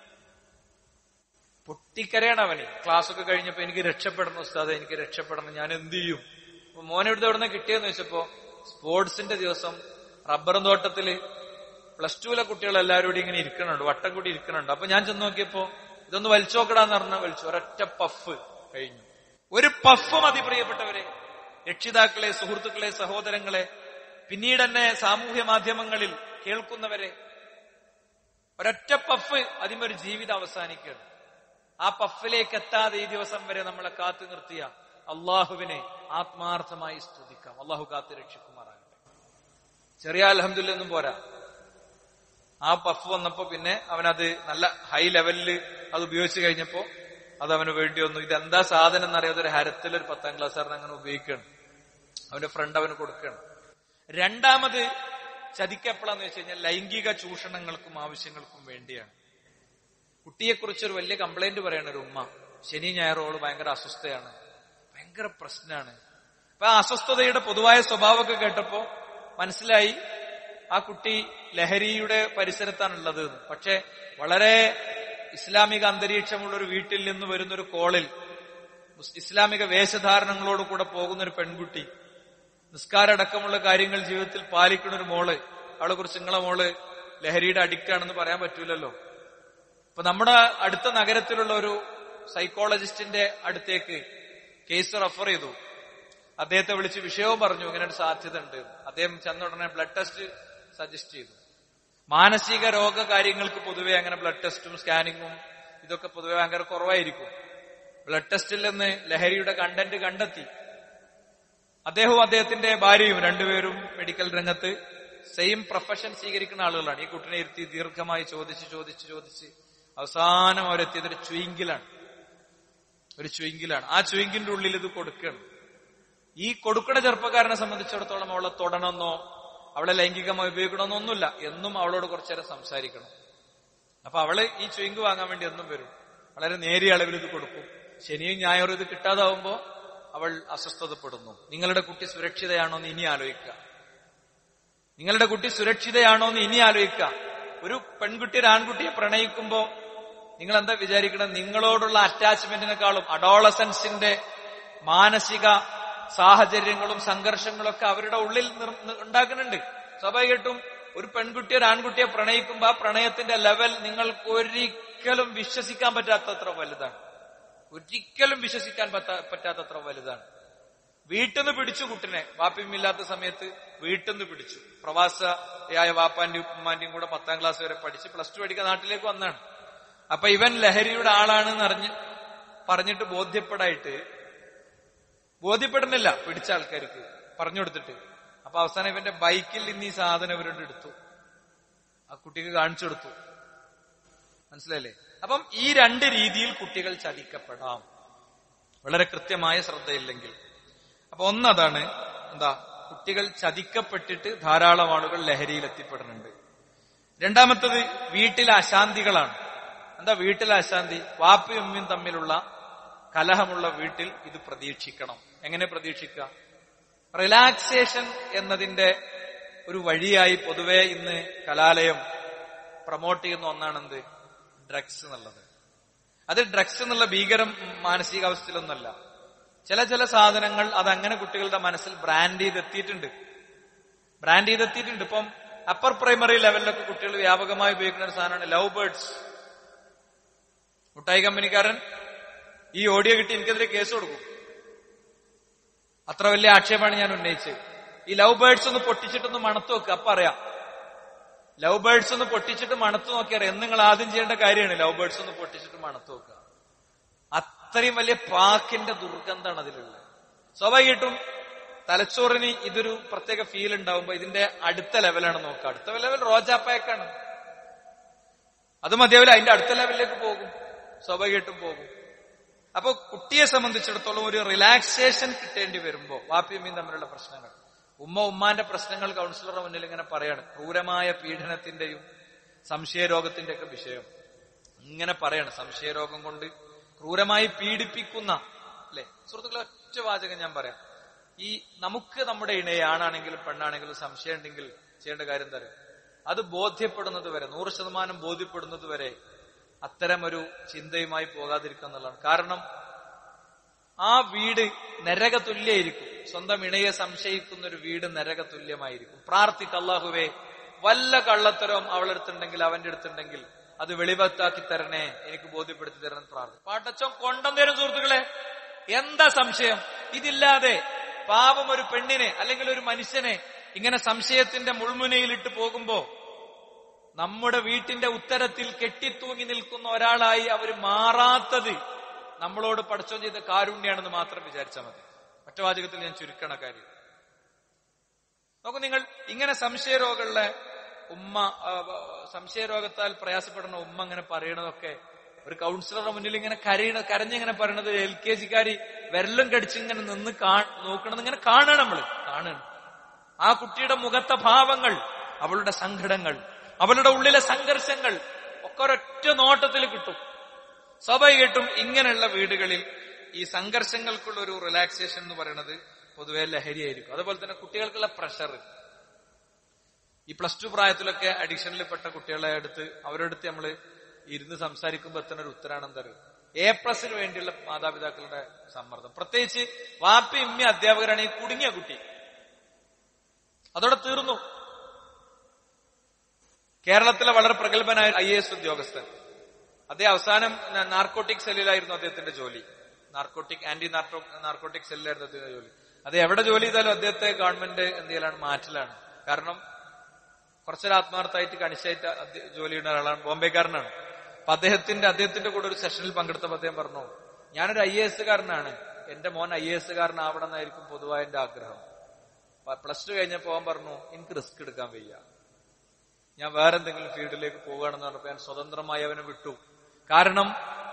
പൊട്ടിക്കരയാണ് അവന് ക്ലാസ് ഒക്കെ കഴിഞ്ഞപ്പോ എനിക്ക് രക്ഷപ്പെടണം ഉസ്താദെ എനിക്ക് രക്ഷപ്പെടണം ഞാൻ എന്ത് ചെയ്യും അപ്പൊ മോനെ ഇവിടുത്തെ എവിടെ നിന്ന് കിട്ടിയെന്ന് വെച്ചപ്പോ സ്പോർട്സിന്റെ ദിവസം റബ്ബർ തോട്ടത്തില് പ്ലസ് ടുവിലെ കുട്ടികൾ എല്ലാവരും കൂടി ഇങ്ങനെ ഇരിക്കണുണ്ട് വട്ടം കൂടി ഇരിക്കണുണ്ട് അപ്പൊ ഞാൻ ചെന്ന് നോക്കിയപ്പോ ഇതൊന്ന് വലിച്ചോക്കടാന്ന് പറഞ്ഞാൽ വലിച്ചു ഒരൊറ്റ പഫ് കഴിഞ്ഞു ഒരു പഫ് മതി പ്രിയപ്പെട്ടവരെ രക്ഷിതാക്കളെ സുഹൃത്തുക്കളെ സഹോദരങ്ങളെ പിന്നീട് തന്നെ സാമൂഹ്യ മാധ്യമങ്ങളിൽ കേൾക്കുന്നവരെ ഒരൊറ്റ പഫ് അതിമൊരു ജീവിതം അവസാനിക്കുകയാണ് ആ പഫിലേക്ക് എത്താതെ ഈ ദിവസം വരെ നമ്മളെ കാത്തു നിർത്തിയ അള്ളാഹുവിനെ ആത്മാർത്ഥമായി സ്തുതിക്കാം അള്ളാഹു കാത്തു രക്ഷിക്കുമാറാകട്ടെ ചെറിയ അലഹമില്ലൊന്നും പോരാ ആ പഫ് വന്നപ്പോ പിന്നെ അവനത് നല്ല ഹൈ ലെവലിൽ അത് ഉപയോഗിച്ചു കഴിഞ്ഞപ്പോ അത് അവന് വേണ്ടി വന്നു ഇതെന്താ സാധനം എന്നറിയാതെ ഒരു ഹരത്തിൽ ഒരു പത്താം ക്ലാസ്സുകാരൻ അങ്ങനെ ഉപയോഗിക്കുകയാണ് അവന്റെ ഫ്രണ്ട് അവന് കൊടുക്കുകയാണ് രണ്ടാമത് ചതിക്കപ്പെടാന്ന് വെച്ച് കഴിഞ്ഞാൽ ലൈംഗിക ചൂഷണങ്ങൾക്കും ആവശ്യങ്ങൾക്കും വേണ്ടിയാണ് കുട്ടിയെക്കുറിച്ച് ഒരു വലിയ കംപ്ലൈന്റ് പറയണ ഒരു ഉമ്മ ശനി ഞായറോള് ഭയങ്കര അസ്വസ്ഥയാണ് ഭയങ്കര പ്രശ്നമാണ് അപ്പൊ ആ അസ്വസ്ഥതയുടെ പൊതുവായ സ്വഭാവമൊക്കെ കേട്ടപ്പോ മനസ്സിലായി ആ കുട്ടി ലഹരിയുടെ പരിസരത്താണുള്ളത് എന്ന് പക്ഷെ വളരെ ഇസ്ലാമിക അന്തരീക്ഷമുള്ള ഒരു വീട്ടിൽ നിന്ന് വരുന്ന ഒരു കോളിൽ മുസ്- ഇസ്ലാമിക വേഷധാരണങ്ങളോട് കൂടെ പോകുന്ന ഒരു പെൺകുട്ടി നിസ്കാരടക്കമുള്ള കാര്യങ്ങൾ ജീവിതത്തിൽ പാലിക്കുന്ന ഒരു മോള് അവളെ കുറിച്ച് നിങ്ങളെ മോള് ലഹരിയുടെ അഡിക്റ്റ് ആണെന്ന് പറയാൻ പറ്റൂലല്ലോ അപ്പൊ നമ്മുടെ അടുത്ത നഗരത്തിലുള്ള ഒരു സൈക്കോളജിസ്റ്റിന്റെ അടുത്തേക്ക് കേസ് റെഫർ ചെയ്തു അദ്ദേഹത്തെ വിളിച്ച് വിഷയവും പറഞ്ഞു ഇങ്ങനെ ഒരു സാധ്യത ഉണ്ട് അദ്ദേഹം ചെന്ന ഉടനെ ബ്ലഡ് ടെസ്റ്റ് സജസ്റ്റ് ചെയ്തു മാനസിക രോഗ കാര്യങ്ങൾക്ക് പൊതുവെ അങ്ങനെ ബ്ലഡ് ടെസ്റ്റും സ്കാനിങ്ങും ഇതൊക്കെ പൊതുവെ ഭയങ്കര കുറവായിരിക്കും ബ്ലഡ് ടെസ്റ്റിൽ നിന്ന് ലഹരിയുടെ കണ്ടന്റ് കണ്ടെത്തി അദ്ദേഹവും അദ്ദേഹത്തിന്റെ ഭാര്യയും രണ്ടുപേരും മെഡിക്കൽ രംഗത്ത് സെയിം പ്രൊഫഷൻ സ്വീകരിക്കുന്ന ആളുകളാണ് ഈ കുട്ടിനെ ഇരുത്തി ദീർഘമായി ചോദിച്ച് ചോദിച്ച് ചോദിച്ച് അവസാനം അവരെത്തിയത് ഒരു ചുയിങ്കിലാണ് ഒരു ചുയിങ്കിലാണ് ആ ചുയിങ്കിന്റെ ഉള്ളിൽ ഇത് കൊടുക്കുകയാണ് ഈ കൊടുക്കണ ചെറുപ്പക്കാരനെ സംബന്ധിച്ചിടത്തോളം അവളെ തൊടണമെന്നോ അവളെ ലൈംഗികമായി ഉപയോഗിക്കണമെന്നൊന്നുമില്ല എന്നും അവളോട് കുറച്ചേരം സംസാരിക്കണം അപ്പൊ അവള് ഈ ചുയിങ്ക് വാങ്ങാൻ വേണ്ടി എന്നും വരും വളരെ നേരിയ അളവിൽ ഇത് കൊടുക്കും ശനിയും ഞായറും ഇത് കിട്ടാതാവുമ്പോ അവൾ അസ്വസ്ഥതപ്പെടുന്നു നിങ്ങളുടെ കുട്ടി സുരക്ഷിതയാണോ എന്ന് ഇനി ആലോചിക്കുക നിങ്ങളുടെ കുട്ടി സുരക്ഷിതയാണോ എന്ന് ഇനി ആലോചിക്കുക ഒരു പെൺകുട്ടി ഒരു ആൺകുട്ടിയെ പ്രണയിക്കുമ്പോ നിങ്ങൾ എന്താ വിചാരിക്കണം നിങ്ങളോടുള്ള അറ്റാച്ച്മെന്റിനെക്കാളും അഡോളസൻസിന്റെ മാനസിക സാഹചര്യങ്ങളും സംഘർഷങ്ങളും ഒക്കെ അവരുടെ ഉള്ളിൽ നിർ- നി- ഉണ്ടാക്കുന്നുണ്ട് സ്വാഭാവികമായിട്ടും ഒരു പെൺകുട്ടി ഒരു ആൺകുട്ടിയെ പ്രണയിക്കുമ്പോ ആ പ്രണയത്തിന്റെ ലെവൽ നിങ്ങൾക്ക് ഒരിക്കലും വിശ്വസിക്കാൻ പറ്റാത്തത്ര വലുതാണ് ഒരിക്കലും വിശ്വസിക്കാൻ പറ്റാ- പറ്റാത്തത്ര വലുതാണ് വീട്ടിൽ നിന്ന് പിടിച്ചു കുട്ടിനെ വാപ്പയും ഇല്ലാത്ത സമയത്ത് വീട്ടിൽ നിന്ന് പിടിച്ചു പ്രവാസിയായ വാപ്പാന്റെയും ഉമ്മാന്റെയും കൂടെ പത്താം ക്ലാസ് വരെ പഠിച്ച് പ്ലസ് ടു പഠിക്കാൻ നാട്ടിലേക്ക് വന്നാണ് അപ്പൊ ഇവൻ ലഹരിയുടെ ആളാണെന്ന് അറിഞ്ഞ് പറഞ്ഞിട്ട് ബോധ്യപ്പെടായിട്ട് ബോധ്യപ്പെടുന്നില്ല പിടിച്ച ആൾക്കാർക്ക് പറഞ്ഞു കൊടുത്തിട്ട് അപ്പൊ അവസാനം ഇവന്റെ ബൈക്കിൽ നിന്ന് ഈ സാധനം ഇവരോട് എടുത്തു ആ കുട്ടിക്ക് കാണിച്ചു കൊടുത്തു മനസ്സിലായില്ലേ അപ്പം ഈ രണ്ട് രീതിയിൽ കുട്ടികൾ ചതിക്കപ്പെടാം വളരെ കൃത്യമായ ശ്രദ്ധയില്ലെങ്കിൽ അപ്പൊ ഒന്നതാണ് എന്താ കുട്ടികൾ ചതിക്കപ്പെട്ടിട്ട് ധാരാളം ആളുകൾ ലഹരിയിൽ എത്തിപ്പെടുന്നുണ്ട് രണ്ടാമത്തത് വീട്ടിലെ അശാന്തികളാണ് എന്താ വീട്ടിലെ അശാന്തി വാപ്പയും ഉമ്മയും തമ്മിലുള്ള കലഹമുള്ള വീട്ടിൽ ഇത് പ്രതീക്ഷിക്കണം എങ്ങനെ പ്രതീക്ഷിക്കുക റിലാക്സേഷൻ എന്നതിന്റെ ഒരു വഴിയായി പൊതുവെ ഇന്ന് കലാലയം പ്രൊമോട്ട് ചെയ്യുന്ന ഒന്നാണെന്ത് ഡ്രഗ്സ് എന്നുള്ളത് അത് ഡ്രഗ്സ് എന്നുള്ള ഭീകരം മാനസികാവസ്ഥയിലൊന്നല്ല ചില ചില സാധനങ്ങൾ അതങ്ങനെ കുട്ടികളുടെ മനസ്സിൽ ബ്രാൻഡ് ചെയ്തെത്തിയിട്ടുണ്ട് ബ്രാൻഡ് ചെയ്തെത്തിയിട്ടുണ്ട് ഇപ്പം അപ്പർ പ്രൈമറി ലെവലിലൊക്കെ കുട്ടികൾ വ്യാപകമായി ഉപയോഗിക്കുന്ന ഒരു സാധനമാണ് ലവ് ബേർഡ്സ് മുട്ടായി കമ്പനിക്കാരൻ ഈ ഓഡിയോ കിട്ടി എനിക്കെതിരെ കേസ് കൊടുക്കും അത്ര വലിയ ആക്ഷേപമാണ് ഞാൻ ഉന്നയിച്ചത് ഈ ലവ് ബേർഡ്സ് ഒന്ന് പൊട്ടിച്ചിട്ടൊന്ന് മണത്ത് നോക്കുക അപ്പൊ അറിയാം ലവ് ബേർഡ്സ് ഒന്ന് പൊട്ടിച്ചിട്ട് മണത്ത് നോക്കിയറിയാം എന്ന് നിങ്ങൾ ആദ്യം ചെയ്യേണ്ട കാര്യമാണ് ലവ് ബേർഡ്സ് ഒന്ന് പൊട്ടിച്ചിട്ട് മണത്ത് നോക്കുക അത്രയും വലിയ പാക്കിന്റെ ദുർഗന്ധമാണ് അതിലുള്ളത് സ്വാഭാവികമായിട്ടും തലച്ചോറിന് ഇതൊരു പ്രത്യേക ഫീൽ ഉണ്ടാവുമ്പോ ഇതിന്റെ അടുത്ത ലെവലാണ് നോക്കുക അടുത്ത ലെവൽ റോജാപ്പായക്കാണ് അത് മതിയാവില്ല അതിന്റെ അടുത്ത ലെവലിലേക്ക് പോകും സ്വാഭാവികമായിട്ടും പോകും അപ്പൊ കുട്ടിയെ സംബന്ധിച്ചിടത്തോളം ഒരു റിലാക്സേഷൻ കിട്ടേണ്ടി വരുമ്പോ വാപ്പിയമ്മയും തമ്മിലുള്ള പ്രശ്നങ്ങൾ ഉമ്മ ഉമ്മാന്റെ പ്രശ്നങ്ങൾ കൗൺസിലറുടെ മുന്നിൽ ഇങ്ങനെ പറയാണ് ക്രൂരമായ പീഡനത്തിന്റെയും സംശയരോഗത്തിന്റെ ഒക്കെ വിഷയം ഇങ്ങനെ പറയാണ് സംശയരോഗം കൊണ്ട് ക്രൂരമായി പീഡിപ്പിക്കുന്ന അല്ലെ സുഹൃത്തുക്കളെ ഒറ്റ വാചകം ഞാൻ പറയാം ഈ നമുക്ക് നമ്മുടെ ഇണയെ ആണാണെങ്കിലും പെണ്ണാണെങ്കിലും സംശയം ഉണ്ടെങ്കിൽ ചെയ്യേണ്ട കാര്യം തരും അത് ബോധ്യപ്പെടുന്നത് വരെ നൂറ് ശതമാനം ബോധ്യപ്പെടുന്നത് വരെ അത്തരം ഒരു ചിന്തയുമായി പോകാതിരിക്കുക എന്നുള്ളതാണ് കാരണം ആ വീട് നരക തുല്യായിരിക്കും സ്വന്തം ഇണയെ സംശയിക്കുന്ന ഒരു വീട് നരക തുല്യമായിരിക്കും പ്രാർത്ഥിക്ക അള്ളാഹുവേ വല്ല കള്ളത്തരവും അവളെടുത്തുണ്ടെങ്കിൽ അവന്റെ അടുത്തുണ്ടെങ്കിൽ അത് വെളിവത്താക്കി തരണേ എനിക്ക് ബോധ്യപ്പെടുത്തി തരണം എന്ന് പ്രാർത്ഥന പാട്ടച്ചോൻ കൊണ്ടുവന്നേരും സുഹൃത്തുക്കളെ എന്താ സംശയം ഇതില്ലാതെ പാപം ഒരു പെണ്ണിനെ അല്ലെങ്കിൽ ഒരു മനുഷ്യനെ ഇങ്ങനെ സംശയത്തിന്റെ മുൾമുനയിലിട്ട് പോകുമ്പോ നമ്മുടെ വീട്ടിന്റെ ഉത്തരത്തിൽ കെട്ടിത്തൂങ്ങി നിൽക്കുന്ന ഒരാളായി അവർ മാറാത്തത് നമ്മളോട് പഠിച്ചോ ചെയ്ത കാരുണ്യാണെന്ന് മാത്രം വിചാരിച്ചാൽ മതി ഒറ്റവാചകത്തിൽ ഞാൻ ചുരുക്കണ കാര്യം നോക്കൂ നിങ്ങൾ ഇങ്ങനെ സംശയരോഗമുള്ള ഉമ്മ ആ, സംശയരോഗത്താൽ പ്രയാസപ്പെടുന്ന ഉമ്മ ഇങ്ങനെ പറയണതൊക്കെ ഒരു കൗൺസിലറുടെ മുന്നിൽ ഇങ്ങനെ കരയണ കരഞ്ഞിങ്ങനെ പറയണത് എൽ കെ ജിക്കാരി വിരലും കടിച്ച് ഇങ്ങനെ നിന്ന് കാ നോക്കണത് ഇങ്ങനെ കാണണം നമ്മള് കാണണം ആ കുട്ടിയുടെ മുഖത്തെ ഭാവങ്ങൾ അവളുടെ സങ്കടങ്ങൾ അവളുടെ ഉള്ളിലെ സംഘർഷങ്ങൾ ഒക്കെ ഒരൊറ്റ നോട്ടത്തിൽ കിട്ടും സ്വാഭാവികമായിട്ടും ഇങ്ങനെയുള്ള വീടുകളിൽ ഈ സംഘർഷങ്ങൾക്കുള്ള ഒരു റിലാക്സേഷൻ എന്ന് പറയുന്നത് പൊതുവെ ലഹരിയായിരിക്കും അതുപോലെ തന്നെ കുട്ടികൾക്കുള്ള പ്രഷർ ഈ പ്ലസ് ടു പ്രായത്തിലൊക്കെ അഡിക്ഷനിൽ പെട്ട കുട്ടികളെ അടുത്ത് അവരുടെ അടുത്ത് നമ്മൾ ഇരുന്ന് സംസാരിക്കുമ്പോൾ എത്തുന്ന ഒരു ഉത്തരാണ് എന്താ പറയുക എ പ്ലസിന് വേണ്ടിയുള്ള മാതാപിതാക്കളുടെ സമ്മർദ്ദം പ്രത്യേകിച്ച് വാപ്പി ഇമ്മി അധ്യാപകരാണ് ഈ കുടുങ്ങിയ കുട്ടി അതോടെ തീർന്നു കേരളത്തിലെ വളരെ പ്രഗത്ഭനായ ഐ എസ് ഉദ്യോഗസ്ഥൻ അദ്ദേഹം അവസാനം നാർക്കോട്ടിക് സെല്ലിലായിരുന്നു അദ്ദേഹത്തിന്റെ ജോലി നാർക്കോട്ടിക് ആന്റി നാർക്കോട്ടിക് സെല്ലിലായിരുന്നു അദ്ദേഹത്തിന്റെ ജോലി അത് എവിടെ ജോലി ചെയ്താലും അദ്ദേഹത്തെ ഗവൺമെന്റ് എന്ത് ചെയ്യലാണ് മാറ്റലാണ് കാരണം കുറച്ചൊരു ആത്മാർത്ഥമായിട്ട് കണിശായിട്ട് അദ്ദേ- ജോലി ചെയ്യുന്ന ഒരാളാണ് ബോംബെക്കാരനാണ് അപ്പൊ അദ്ദേഹത്തിന്റെ അദ്ദേഹത്തിന്റെ കൂടെ ഒരു സെഷനിൽ പങ്കെടുത്തപ്പോൾ അദ്ദേഹം പറഞ്ഞു ഞാനൊരു ഐ എ എസ് കാരനാണ് എന്റെ മോൻ ഐ എ എസ് കാരനാവണം എന്നായിരിക്കും പൊതുവായ എന്റെ ആഗ്രഹം പ്ലസ് ടു കഴിഞ്ഞപ്പോ അവൻ പറഞ്ഞു എനിക്ക് റിസ്ക് എടുക്കാൻ വയ്യ ഞാൻ വേറെ എന്തെങ്കിലും ഫീൽഡിലേക്ക് പോവുകയാണെന്ന് പറഞ്ഞപ്പോ ഞാൻ സ്വതന്ത്രമായി അവനെ വിട്ടു കാരണം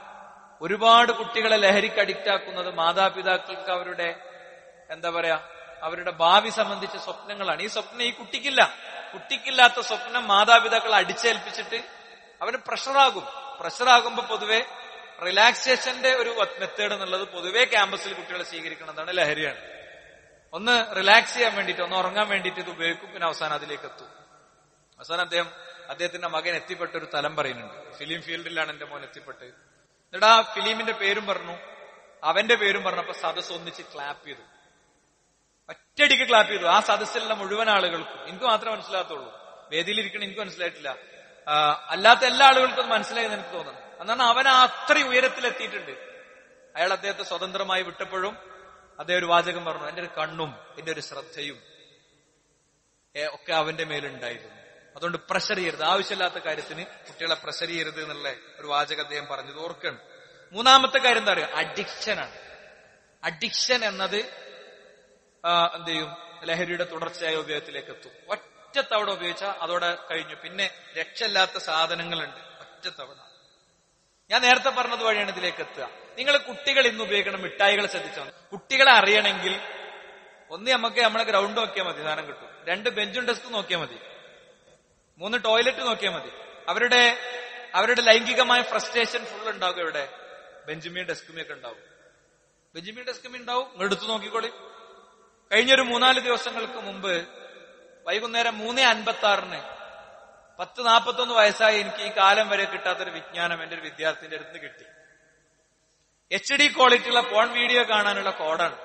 ഒരുപാട് കുട്ടികളെ ലഹരിക്ക് അഡിക്റ്റ് ആക്കുന്നത് മാതാപിതാക്കൾക്ക് അവരുടെ എന്താ പറയാ അവരുടെ ഭാവി സംബന്ധിച്ച സ്വപ്നങ്ങളാണ് ഈ സ്വപ്നം ഈ കുട്ടിക്കില്ല കുട്ടിക്കില്ലാത്ത സ്വപ്നം മാതാപിതാക്കൾ അടിച്ചേൽപ്പിച്ചിട്ട് അവന് പ്രഷറാകും പ്രഷറാകുമ്പോ പൊതുവെ റിലാക്സേഷന്റെ ഒരു മെത്തേഡ് എന്നുള്ളത് പൊതുവെ ക്യാമ്പസിൽ കുട്ടികളെ സ്വീകരിക്കുന്നതാണ് ലഹരിയാണ് ഒന്ന് റിലാക്സ് ചെയ്യാൻ വേണ്ടിയിട്ട് ഒന്ന് ഉറങ്ങാൻ വേണ്ടിയിട്ട് ഇത് ഉപയോഗിക്കും പിന്നെ അവസാനം അതിലേക്ക് എത്തും അവസാനം അദ്ദേഹം അദ്ദേഹത്തിന്റെ മകൻ എത്തിപ്പെട്ട ഒരു തലം പറയുന്നുണ്ട് ഫിലിം ഫീൽഡിലാണ് എന്റെ മോൻ എത്തിപ്പെട്ട് എന്നിട്ട് ആ ഫിലിമിന്റെ പേരും പറഞ്ഞു അവന്റെ പേരും പറഞ്ഞപ്പോ സദസ് ഒന്നിച്ച് ക്ലാപ്പ് ചെയ്തു ഒറ്റയടിക്ക് ക്ലാപ്പ് ചെയ്തു ആ സദസ്സിലുള്ള മുഴുവൻ ആളുകൾക്കും എനിക്ക് മാത്രമേ മനസ്സിലാകത്തുള്ളൂ വേദിയിലിരിക്കണം എനിക്ക് മനസ്സിലായിട്ടില്ല ആ, അല്ലാത്ത എല്ലാ ആളുകൾക്കും അത് മനസ്സിലായെന്ന് എനിക്ക് തോന്നുന്നു എന്നാണ് അവൻ ആ അത്രയും ഉയരത്തിലെത്തിയിട്ടുണ്ട് അയാൾ അദ്ദേഹത്തെ സ്വതന്ത്രമായി വിട്ടപ്പോഴും അദ്ദേഹം ഒരു വാചകം പറഞ്ഞു എന്റെ ഒരു കണ്ണും എന്റെ ഒരു ശ്രദ്ധയും ഏ, ഒക്കെ അവന്റെ മേലുണ്ടായിരുന്നു അതുകൊണ്ട് പ്രഷർ ചെയ്യരുത് ആവശ്യമില്ലാത്ത കാര്യത്തിന് കുട്ടികളെ പ്രഷർ ചെയ്യരുത് എന്നുള്ള ഒരു വാചകം അദ്ദേഹം പറഞ്ഞത് ഓർക്കണം മൂന്നാമത്തെ കാര്യം എന്താ പറയുക അഡിക്ഷനാണ് അഡിക്ഷൻ എന്നത് ആ, എന്ത് ചെയ്യും ലഹരിയുടെ തുടർച്ചയായ ഉപയോഗത്തിലേക്ക് എത്തും ഒറ്റ തവണ ഉപയോഗിച്ചാൽ അതോടെ കഴിഞ്ഞു പിന്നെ രക്ഷയില്ലാത്ത സാധനങ്ങളുണ്ട് ഒറ്റ തവണ ഞാൻ നേരത്തെ പറഞ്ഞത് വഴിയാണ് ഇതിലേക്ക് എത്തുക നിങ്ങൾ കുട്ടികൾ ഇന്ന് ഉപയോഗിക്കണം മിഠായികൾ ശ്രദ്ധിച്ചാൽ മതി. കുട്ടികളെ അറിയണമെങ്കിൽ ഒന്ന് നമുക്ക് നമ്മളെ ഗ്രൗണ്ട് നോക്കിയാൽ മതി സാധനം കിട്ടും രണ്ട് ബെഞ്ചും ഡെസ്കും നോക്കിയാൽ മതി മൂന്ന് ടോയ്ലറ്റ് നോക്കിയാൽ മതി അവരുടെ അവരുടെ ലൈംഗികമായ ഫ്രസ്ട്രേഷൻ ഫുൾ ഉണ്ടാകും ഇവിടെ ബെഞ്ചുമിയും ഡെസ്കുമിയും ഒക്കെ ഉണ്ടാവും ബെഞ്ചുമിയും ഡെസ്കുമിയും ഉണ്ടാവും നിങ്ങൾ എടുത്തു നോക്കിക്കോളി കഴിഞ്ഞൊരു മൂന്നാല് ദിവസങ്ങൾക്ക് മുമ്പ് വൈകുന്നേരം മൂന്ന് അൻപത്തി ആറിന് പത്ത് നാൽപ്പത്തൊന്ന് വയസ്സായി എനിക്ക് ഈ കാലം വരെ കിട്ടാത്തൊരു വിജ്ഞാനം എന്റെ ഒരു വിദ്യാർത്ഥിന്റെ അടുത്ത് കിട്ടി എച്ച് ഡി ക്വാളിറ്റിയുള്ള പോൺ വീഡിയോ കാണാനുള്ള കോഡാണ്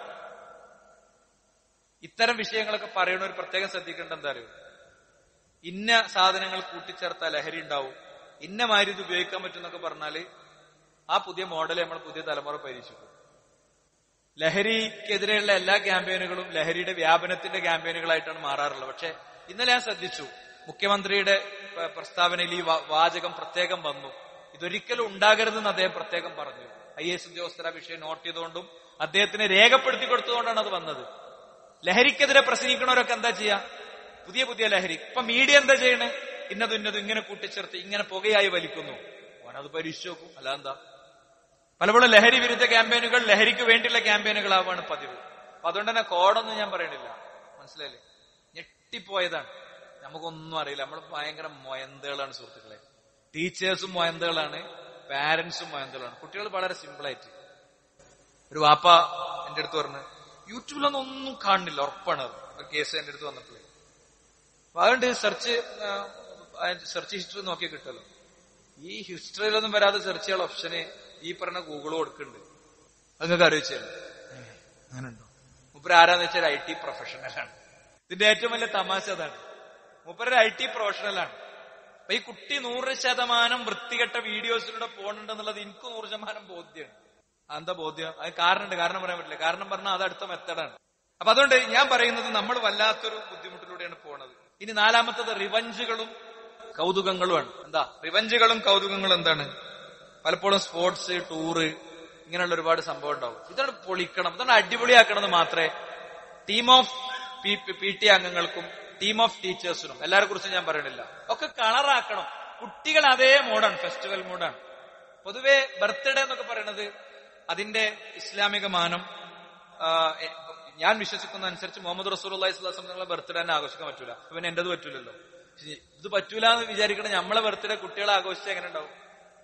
ഇത്തരം വിഷയങ്ങളൊക്കെ പറയണ ഒരു പ്രത്യേകം ശ്രദ്ധിക്കേണ്ട എന്താ അറിയോ ഇന്ന സാധനങ്ങൾ കൂട്ടിച്ചേർത്ത ലഹരി ഉണ്ടാവും ഇന്ന മാതിരി ഇത് ഉപയോഗിക്കാൻ പറ്റും എന്നൊക്കെ പറഞ്ഞാല് ആ പുതിയ മോഡൽ നമ്മൾ പുതിയ തലമുറ പരീക്ഷിക്കും ലഹരിക്കെതിരെയുള്ള എല്ലാ ക്യാമ്പയിനുകളും ലഹരിയുടെ വ്യാപനത്തിന്റെ ക്യാമ്പയിനുകളായിട്ടാണ് മാറാറുള്ളത് പക്ഷെ ഇന്നലെ ഞാൻ ശ്രദ്ധിച്ചു മുഖ്യമന്ത്രിയുടെ പ- പ്രസ്താവനയിൽ ഈ വാ- വാചകം പ്രത്യേകം വന്നു ഇതൊരിക്കലും ഉണ്ടാകരുതെന്ന് അദ്ദേഹം പ്രത്യേകം പറഞ്ഞു ഐ എസ് ഉദ്യോഗസ്ഥർ ആ വിഷയം നോട്ട് ചെയ്തുകൊണ്ടും അദ്ദേഹത്തിന് രേഖപ്പെടുത്തി കൊടുത്തുകൊണ്ടാണ് അത് വന്നത് ലഹരിക്കെതിരെ പ്രസംഗിക്കണവരൊക്കെ എന്താ ചെയ്യാ പുതിയ പുതിയ ലഹരി ഇപ്പൊ മീഡിയ എന്താ ചെയ്യണേ ഇന്നതും ഇന്നതും ഇങ്ങനെ കൂട്ടിച്ചേർത്ത് ഇങ്ങനെ പുകയായി വലിക്കുന്നു ഓനത് പരീക്ഷിച്ചു നോക്കും അല്ലാന്താ പലപ്പോഴും ലഹരി വിരുദ്ധ ക്യാമ്പയിനുകൾ ലഹരിക്ക് വേണ്ടിയുള്ള ക്യാമ്പയിനുകളാവാണ് പതിവ് അപ്പൊ അതുകൊണ്ട് തന്നെ കോഡൊന്നും ഞാൻ പറയണില്ല മനസ്സിലായില്ലേ ഞെട്ടിപ്പോയതാണ് നമുക്കൊന്നും അറിയില്ല നമ്മൾ ഭയങ്കര മൊയന്തകളാണ് സുഹൃത്തുക്കളെ ടീച്ചേഴ്സും മൊയന്തകളാണ് പാരന്റ്സും മൊയന്തകളാണ് കുട്ടികൾ വളരെ സിമ്പിളായിട്ട് ഒരു വാപ്പ എന്റെ അടുത്ത് പറഞ്ഞു യൂട്യൂബിലൊന്നും ഒന്നും കാണുന്നില്ല ഉറപ്പാണ് അത് ഒരു കേസ് എന്റെ അടുത്ത് വന്നപ്പോഴേ അപ്പൊ അതുകൊണ്ട് സെർച്ച് സെർച്ച് ഹിസ്റ്ററി നോക്കി കിട്ടുമല്ലോ ഈ ഹിസ്റ്ററിയിലൊന്നും വരാതെ സെർച്ച് ചെയ്യാൻ ഓപ്ഷന് ഈ പറഞ്ഞ ഗൂഗിൾ കൊടുക്കുന്നുണ്ട് അത് നിങ്ങൾക്ക് അറിയിച്ചാൽ അങ്ങനെയുണ്ടോ മുപ്പര് ആരാന്ന് വെച്ചാൽ ഐ ടി പ്രൊഫഷണലാണ് ഇതിന്റെ ഏറ്റവും വലിയ തമാശ അതാണ് മുപ്പര് ഐ ടി പ്രൊഫഷണലാണ് അപ്പൊ ഈ കുട്ടി നൂറ് ശതമാനം വൃത്തികെട്ട വീഡിയോസിലൂടെ പോകണുണ്ടെന്നുള്ളത് എനിക്ക് നൂറ് ശതമാനം ബോധ്യമാണ് എന്താ ബോധ്യം അത് കാരണമുണ്ട് കാരണം പറയാൻ പറ്റില്ല കാരണം പറഞ്ഞാൽ അത് അടുത്ത മെത്തഡാണ് അപ്പൊ അതുകൊണ്ട് ഞാൻ പറയുന്നത് നമ്മൾ വല്ലാത്തൊരു ബുദ്ധിമുട്ടിലൂടെയാണ് പോണത് ഇനി നാലാമത്തത് റിവഞ്ചുകളും കൗതുകങ്ങളുമാണ് എന്താ റിവഞ്ചുകളും കൗതുകങ്ങളും എന്താണ് പലപ്പോഴും സ്പോർട്സ് ടൂറ് ഇങ്ങനെയുള്ള ഒരുപാട് സംഭവം ഉണ്ടാവും ഇതാണ് പൊളിക്കണം ഇതാണ് അടിപൊളിയാക്കണം എന്ന് മാത്രമേ ടീം ഓഫ് പി ടി അംഗങ്ങൾക്കും ടീം ഓഫ് ടീച്ചേഴ്സിനും എല്ലാരെ കുറിച്ചും ഞാൻ പറയണില്ല ഒക്കെ കളറാക്കണം കുട്ടികൾ അതേ മോഡാണ് ഫെസ്റ്റിവൽ മോഡാണ് പൊതുവെ ബർത്ത്ഡേ എന്നൊക്കെ പറയുന്നത് അതിന്റെ ഇസ്ലാമിക മാനം ആ, എ- ഞാൻ വിശ്വസിക്കുന്ന അനുസരിച്ച് മുഹമ്മദ് റസൂൽ അള്ളഹി സ്വലാസം നിങ്ങളെ ബർത്ത്ഡേ തന്നെ ആഘോഷിക്കാൻ പറ്റൂല അപ്പൊ പിന്നെ എന്റേത് പറ്റൂലല്ലോ പക്ഷേ ഇത് പറ്റൂല എന്ന് വിചാരിക്കണ നമ്മളെ ബർത്ത്ഡേ കുട്ടികളെ ആഘോഷിച്ചാൽ എങ്ങനെ ഉണ്ടാവും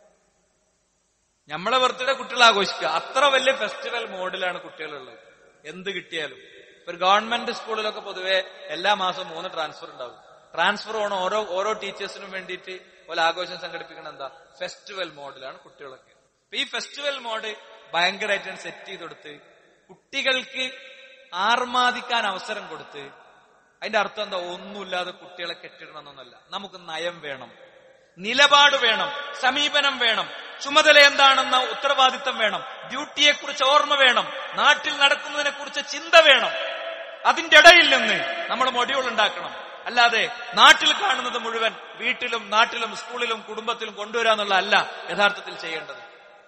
നമ്മളെ ബർത്ത്ഡേ കുട്ടികൾ ആഘോഷിക്കുക അത്ര വലിയ ഫെസ്റ്റിവൽ മോഡിലാണ് കുട്ടികളുള്ളത് എന്ത് കിട്ടിയാലും ഇപ്പൊ ഒരു ഗവൺമെന്റ് സ്കൂളിലൊക്കെ പൊതുവെ എല്ലാ മാസവും മൂന്ന് ട്രാൻസ്ഫർ ഉണ്ടാവും ട്രാൻസ്ഫർ ഓണം ഓരോ ഓരോ ടീച്ചേഴ്സിനും വേണ്ടിയിട്ട് പോലെ ആഘോഷം സംഘടിപ്പിക്കണം എന്താ ഫെസ്റ്റിവൽ മോഡിലാണ് കുട്ടികളൊക്കെ അപ്പൊ ഈ ഫെസ്റ്റിവൽ മോഡ് ഭയങ്കരമായിട്ടാണ് സെറ്റ് ചെയ്ത് കൊടുത്ത് കുട്ടികൾക്ക് ആർമാദിക്കാൻ അവസരം കൊടുത്ത് അതിന്റെ അർത്ഥം എന്താ ഒന്നുമില്ലാതെ കുട്ടികളെ കെട്ടിടണം എന്നൊന്നല്ല നമുക്ക് നയം വേണം നിലപാട് വേണം സമീപനം വേണം ചുമതല എന്താണെന്ന ഉത്തരവാദിത്തം വേണം ഡ്യൂട്ടിയെ കുറിച്ച് ഓർമ്മ വേണം നാട്ടിൽ നടക്കുന്നതിനെ കുറിച്ച് ചിന്ത വേണം അതിന്റെ ഇടയിൽ നിന്ന് നമ്മൾ മൊഡ്യൂൾ ഉണ്ടാക്കണം അല്ലാതെ നാട്ടിൽ കാണുന്നത് മുഴുവൻ വീട്ടിലും നാട്ടിലും സ്കൂളിലും കുടുംബത്തിലും കൊണ്ടുവരാന്നുള്ള അല്ല യഥാർത്ഥത്തിൽ ചെയ്യേണ്ടത്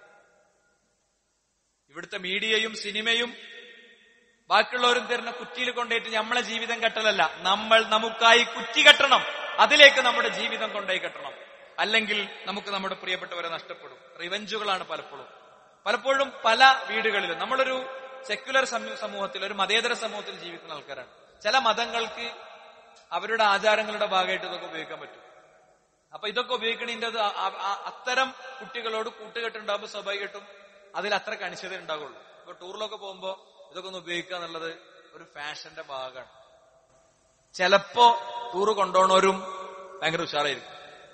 ഇവിടുത്തെ മീഡിയയും സിനിമയും ബാക്കിയുള്ളവരും തരുന്ന കുറ്റിയിൽ കൊണ്ടേറ്റ് നമ്മളെ ജീവിതം കെട്ടലല്ല നമ്മൾ നമുക്കായി കുറ്റി കെട്ടണം അതിലേക്ക് നമ്മുടെ ജീവിതം കൊണ്ടുപോയി കെട്ടണം അല്ലെങ്കിൽ നമുക്ക് നമ്മുടെ പ്രിയപ്പെട്ടവരെ നഷ്ടപ്പെടും റിവഞ്ചുകളാണ് പലപ്പോഴും പലപ്പോഴും പല വീടുകളിലും നമ്മളൊരു സെക്യുലർ സമൂഹത്തിൽ ഒരു മതേതര സമൂഹത്തിൽ ജീവിക്കുന്ന ആൾക്കാരാണ് ചില മതങ്ങൾക്ക് അവരുടെ ആചാരങ്ങളുടെ ഭാഗമായിട്ട് ഇതൊക്കെ ഉപയോഗിക്കാൻ പറ്റും അപ്പൊ ഇതൊക്കെ ഉപയോഗിക്കണതിന്റെ അത് ആ- ആ- അത്തരം കുട്ടികളോട് കൂട്ടുകെട്ടുണ്ടാകുമ്പോൾ സ്വാഭാവികമായിട്ടും അതിൽ അത്ര കണിശത ഉണ്ടാകുള്ളൂ ഇപ്പൊ ടൂറിലൊക്കെ പോകുമ്പോ ഇതൊക്കെ ഒന്ന് ഉപയോഗിക്കുക എന്നുള്ളത് ഒരു ഫാഷന്റെ ഭാഗമാണ് ചിലപ്പോ ടൂറ് കൊണ്ടുപോണവരും ഭയങ്കര ഉഷാറായിരിക്കും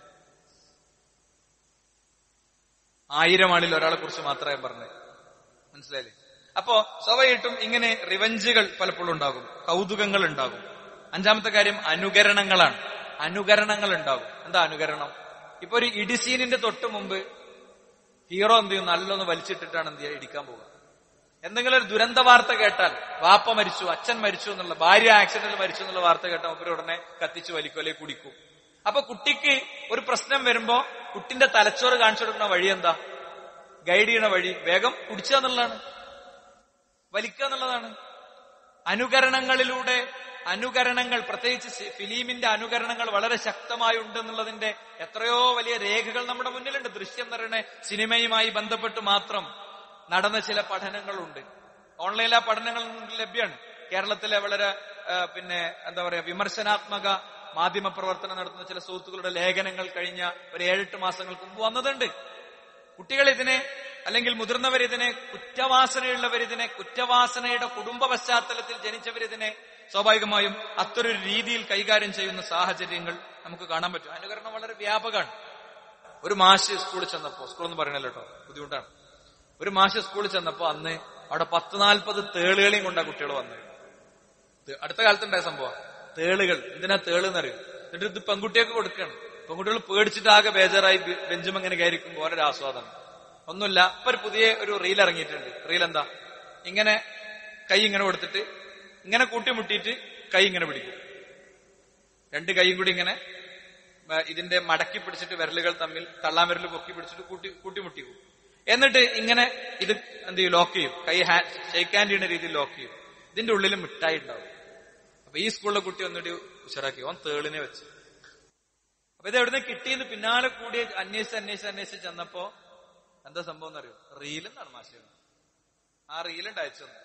ആയിരം ആളിൽ ഒരാളെ കുറിച്ച് മാത്രമേ പറഞ്ഞത് മനസ്സിലായില്ലേ അപ്പോ സ്വാഭാവികമായിട്ടും ഇങ്ങനെ റിവഞ്ചുകൾ പലപ്പോഴും ഉണ്ടാകും കൗതുകങ്ങൾ ഉണ്ടാകും അഞ്ചാമത്തെ കാര്യം അനുകരണങ്ങളാണ് അനുകരണങ്ങൾ ഉണ്ടാകും എന്താ അനുകരണം ഇപ്പൊ ഒരു ഇടിസീനിന്റെ തൊട്ട് മുമ്പ് ഹീറോ എന്ത് ചെയ്യും നല്ലൊന്ന് വലിച്ചിട്ടിട്ടാണ് എന്ത് ചെയ്യുക ഇടിക്കാൻ പോകുക എന്തെങ്കിലും ഒരു ദുരന്ത വാർത്ത കേട്ടാൽ വാപ്പ മരിച്ചു അച്ഛൻ മരിച്ചു എന്നുള്ള ഭാര്യ ആക്സിഡന്റിൽ മരിച്ചു എന്നുള്ള വാർത്ത കേട്ടാൽ മുപ്പര് ഉടനെ കത്തിച്ചു വലിക്കും അല്ലെങ്കിൽ കുടിക്കും അപ്പൊ കുട്ടിക്ക് ഒരു പ്രശ്നം വരുമ്പോ കുട്ടിന്റെ തലച്ചോറ് കാണിച്ചു കൊടുക്കുന്ന വഴി എന്താ ഗൈഡ് ചെയ്യണ വഴി വേഗം കുടിക്കുക എന്നുള്ളതാണ് വലിക്കുക എന്നുള്ളതാണ് അനുകരണങ്ങളിലൂടെ അനുകരണങ്ങൾ പ്രത്യേകിച്ച് സി- ഫിലിമിന്റെ അനുകരണങ്ങൾ വളരെ ശക്തമായി ഉണ്ട് എന്നുള്ളതിന്റെ എത്രയോ വലിയ രേഖകൾ നമ്മുടെ മുന്നിലുണ്ട് ദൃശ്യം എന്ന് പറയുന്ന സിനിമയുമായി ബന്ധപ്പെട്ട് മാത്രം നടന്ന ചില പഠനങ്ങളുണ്ട് ഓൺലൈനിൽ ആ പഠനങ്ങൾ നിങ്ങൾക്ക് ലഭ്യമാണ് കേരളത്തിലെ വളരെ ആ, പിന്നെ എന്താ പറയാ വിമർശനാത്മക മാധ്യമ പ്രവർത്തനം നടത്തുന്ന ചില സുഹൃത്തുക്കളുടെ ലേഖനങ്ങൾ കഴിഞ്ഞ ഒരു ഏഴെട്ട് മാസങ്ങൾക്ക് മുമ്പ് വന്നതുണ്ട് കുട്ടികൾ ഇതിനെ അല്ലെങ്കിൽ മുതിർന്നവർ ഇതിനെ കുറ്റവാസനയുള്ളവർ ഇതിനെ കുറ്റവാസനയുടെ കുടുംബ പശ്ചാത്തലത്തിൽ ജനിച്ചവർ ഇതിനെ സ്വാഭാവികമായും അത്തരൊരു രീതിയിൽ കൈകാര്യം ചെയ്യുന്ന സാഹചര്യങ്ങൾ നമുക്ക് കാണാൻ പറ്റും അനുകരണം വളരെ വ്യാപകമാണ് ഒരു മാഷ് സ്കൂളിൽ ചെന്നപ്പോ സ്കൂൾ എന്ന് പറയണല്ലോ കേട്ടോ ബുദ്ധിമുട്ടാണ് ഒരു മാഷ് സ്കൂളിൽ ചെന്നപ്പോ അന്ന് അവിടെ പത്ത് നാൽപ്പത് തേളുകളെയും കൊണ്ടാ കുട്ടികൾ വന്നത് തെ- അടുത്ത കാലത്തുണ്ടായ സംഭവം തേളുകൾ എന്തിനാ തേള് എന്നറിയും എന്നിട്ട് ഇത് പെൺകുട്ടിയൊക്കെ കൊടുക്കുകയാണ് പെൺകുട്ടികൾ പേടിച്ചിട്ട് ആകെ ബേജാറായി ബെ- ബെഞ്ചും അങ്ങനെ കയറിക്കും ഓരോ ആസ്വാദനം ഒന്നുമില്ല ഇപ്പൊ ഒരു പുതിയ ഒരു റീൽ ഇറങ്ങിയിട്ടുണ്ട് റീൽ എന്താ ഇങ്ങനെ കൈ ഇങ്ങനെ കൊടുത്തിട്ട് ഇങ്ങനെ കൂട്ടിമുട്ടിയിട്ട് കൈ ഇങ്ങനെ പിടിക്കും രണ്ട് കൈയും കൂടി ഇങ്ങനെ ആ, ഇതിന്റെ മടക്കി പിടിച്ചിട്ട് വിരലുകൾ തമ്മിൽ തള്ളാൻ വിരൽ പൊക്കി പിടിച്ചിട്ട് കൂട്ടി കൂട്ടിമുട്ടിക്കും എന്നിട്ട് ഇങ്ങനെ ഇത് എന്ത് ചെയ്യും ലോക്ക് ചെയ്യും കൈ ഷെയ്ക്ക് ഹാൻഡ് ചെയ്യുന്ന രീതിയിൽ ലോക്ക് ചെയ്യും ഇതിന്റെ ഉള്ളിൽ മിഠായി ഉണ്ടാവും അപ്പൊ ഈ സ്കൂളിലെ കുട്ടി ഒന്നുകൂടി ഉഷാറാക്കി ഓൻ തേളിനെ വെച്ച് അപ്പൊ ഇത് എവിടുന്ന് കിട്ടിയെന്ന് പിന്നാലെ കൂടി അന്വേഷിച്ച് അന്വേഷിച്ച് അന്വേഷിച്ച് ചെന്നപ്പോ എന്താ സംഭവം എന്നറിയോ റീലെന്നാണ് മാഷ് ആ റീലുണ്ട് അയച്ചു തന്നു.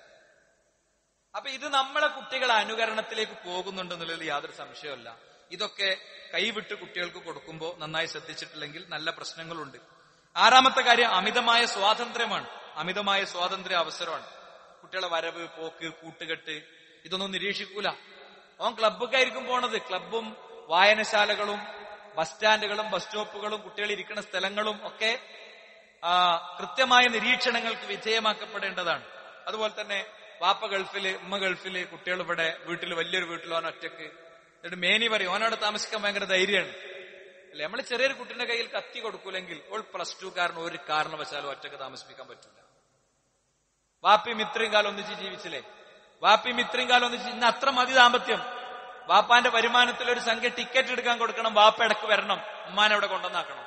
അപ്പൊ ഇത് നമ്മളെ കുട്ടികൾ അനുകരണത്തിലേക്ക് പോകുന്നുണ്ടെന്നുള്ളതിൽ യാതൊരു സംശയമല്ല ഇതൊക്കെ കൈവിട്ട് കുട്ടികൾക്ക് കൊടുക്കുമ്പോൾ നന്നായി ശ്രദ്ധിച്ചിട്ടില്ലെങ്കിൽ നല്ല പ്രശ്നങ്ങളുണ്ട് ആറാമത്തെ കാര്യം അമിതമായ സ്വാതന്ത്ര്യമാണ് അമിതമായ സ്വാതന്ത്ര്യ അവസരമാണ് കുട്ടികളെ വരവ് പോക്ക് കൂട്ടുകെട്ട് ഇതൊന്നും നിരീക്ഷിക്കൂല അവൻ ക്ലബ്ബൊക്കെയായിരിക്കും പോണത് ക്ലബും വായനശാലകളും ബസ് സ്റ്റാൻഡുകളും ബസ് സ്റ്റോപ്പുകളും കുട്ടികൾ ഇരിക്കുന്ന സ്ഥലങ്ങളും ഒക്കെ ആ, കൃത്യമായ നിരീക്ഷണങ്ങൾക്ക് വിധേയമാക്കപ്പെടേണ്ടതാണ് അതുപോലെ തന്നെ വാപ്പ ഗൾഫില് ഉമ്മ ഗൾഫില് കുട്ടികൾ ഇവിടെ വീട്ടിൽ വലിയൊരു വീട്ടിൽ ഓൻ ഒറ്റക്ക് എന്നിട്ട് മേനി പറയും ഓനോട് താമസിക്കാൻ ഭയങ്കര ധൈര്യമാണ് അല്ലെ നമ്മൾ ചെറിയൊരു കുട്ടിന്റെ കയ്യിൽ കത്തി കൊടുക്കൂലെങ്കിൽ ഓൾ പ്ലസ് ടു കാരൻ ഒരു കാരണവശാലും ഒറ്റക്ക് താമസിപ്പിക്കാൻ പറ്റില്ല വാപ്പിയും ഇത്രയും കാലം ഒന്നിച്ച് ജീവിച്ചില്ലേ വാപ്പിയും ഇത്രയും കാലം ഒന്നിച്ച് ഇന്ന് അത്ര മതി ദാമ്പത്യം വാപ്പാന്റെ വരുമാനത്തിൽ ഒരു സംഖ്യ ടിക്കറ്റ് എടുക്കാൻ കൊടുക്കണം വാപ്പ ഇടക്ക് വരണം ഉമ്മാനെ അവിടെ കൊണ്ടുവന്നാക്കണം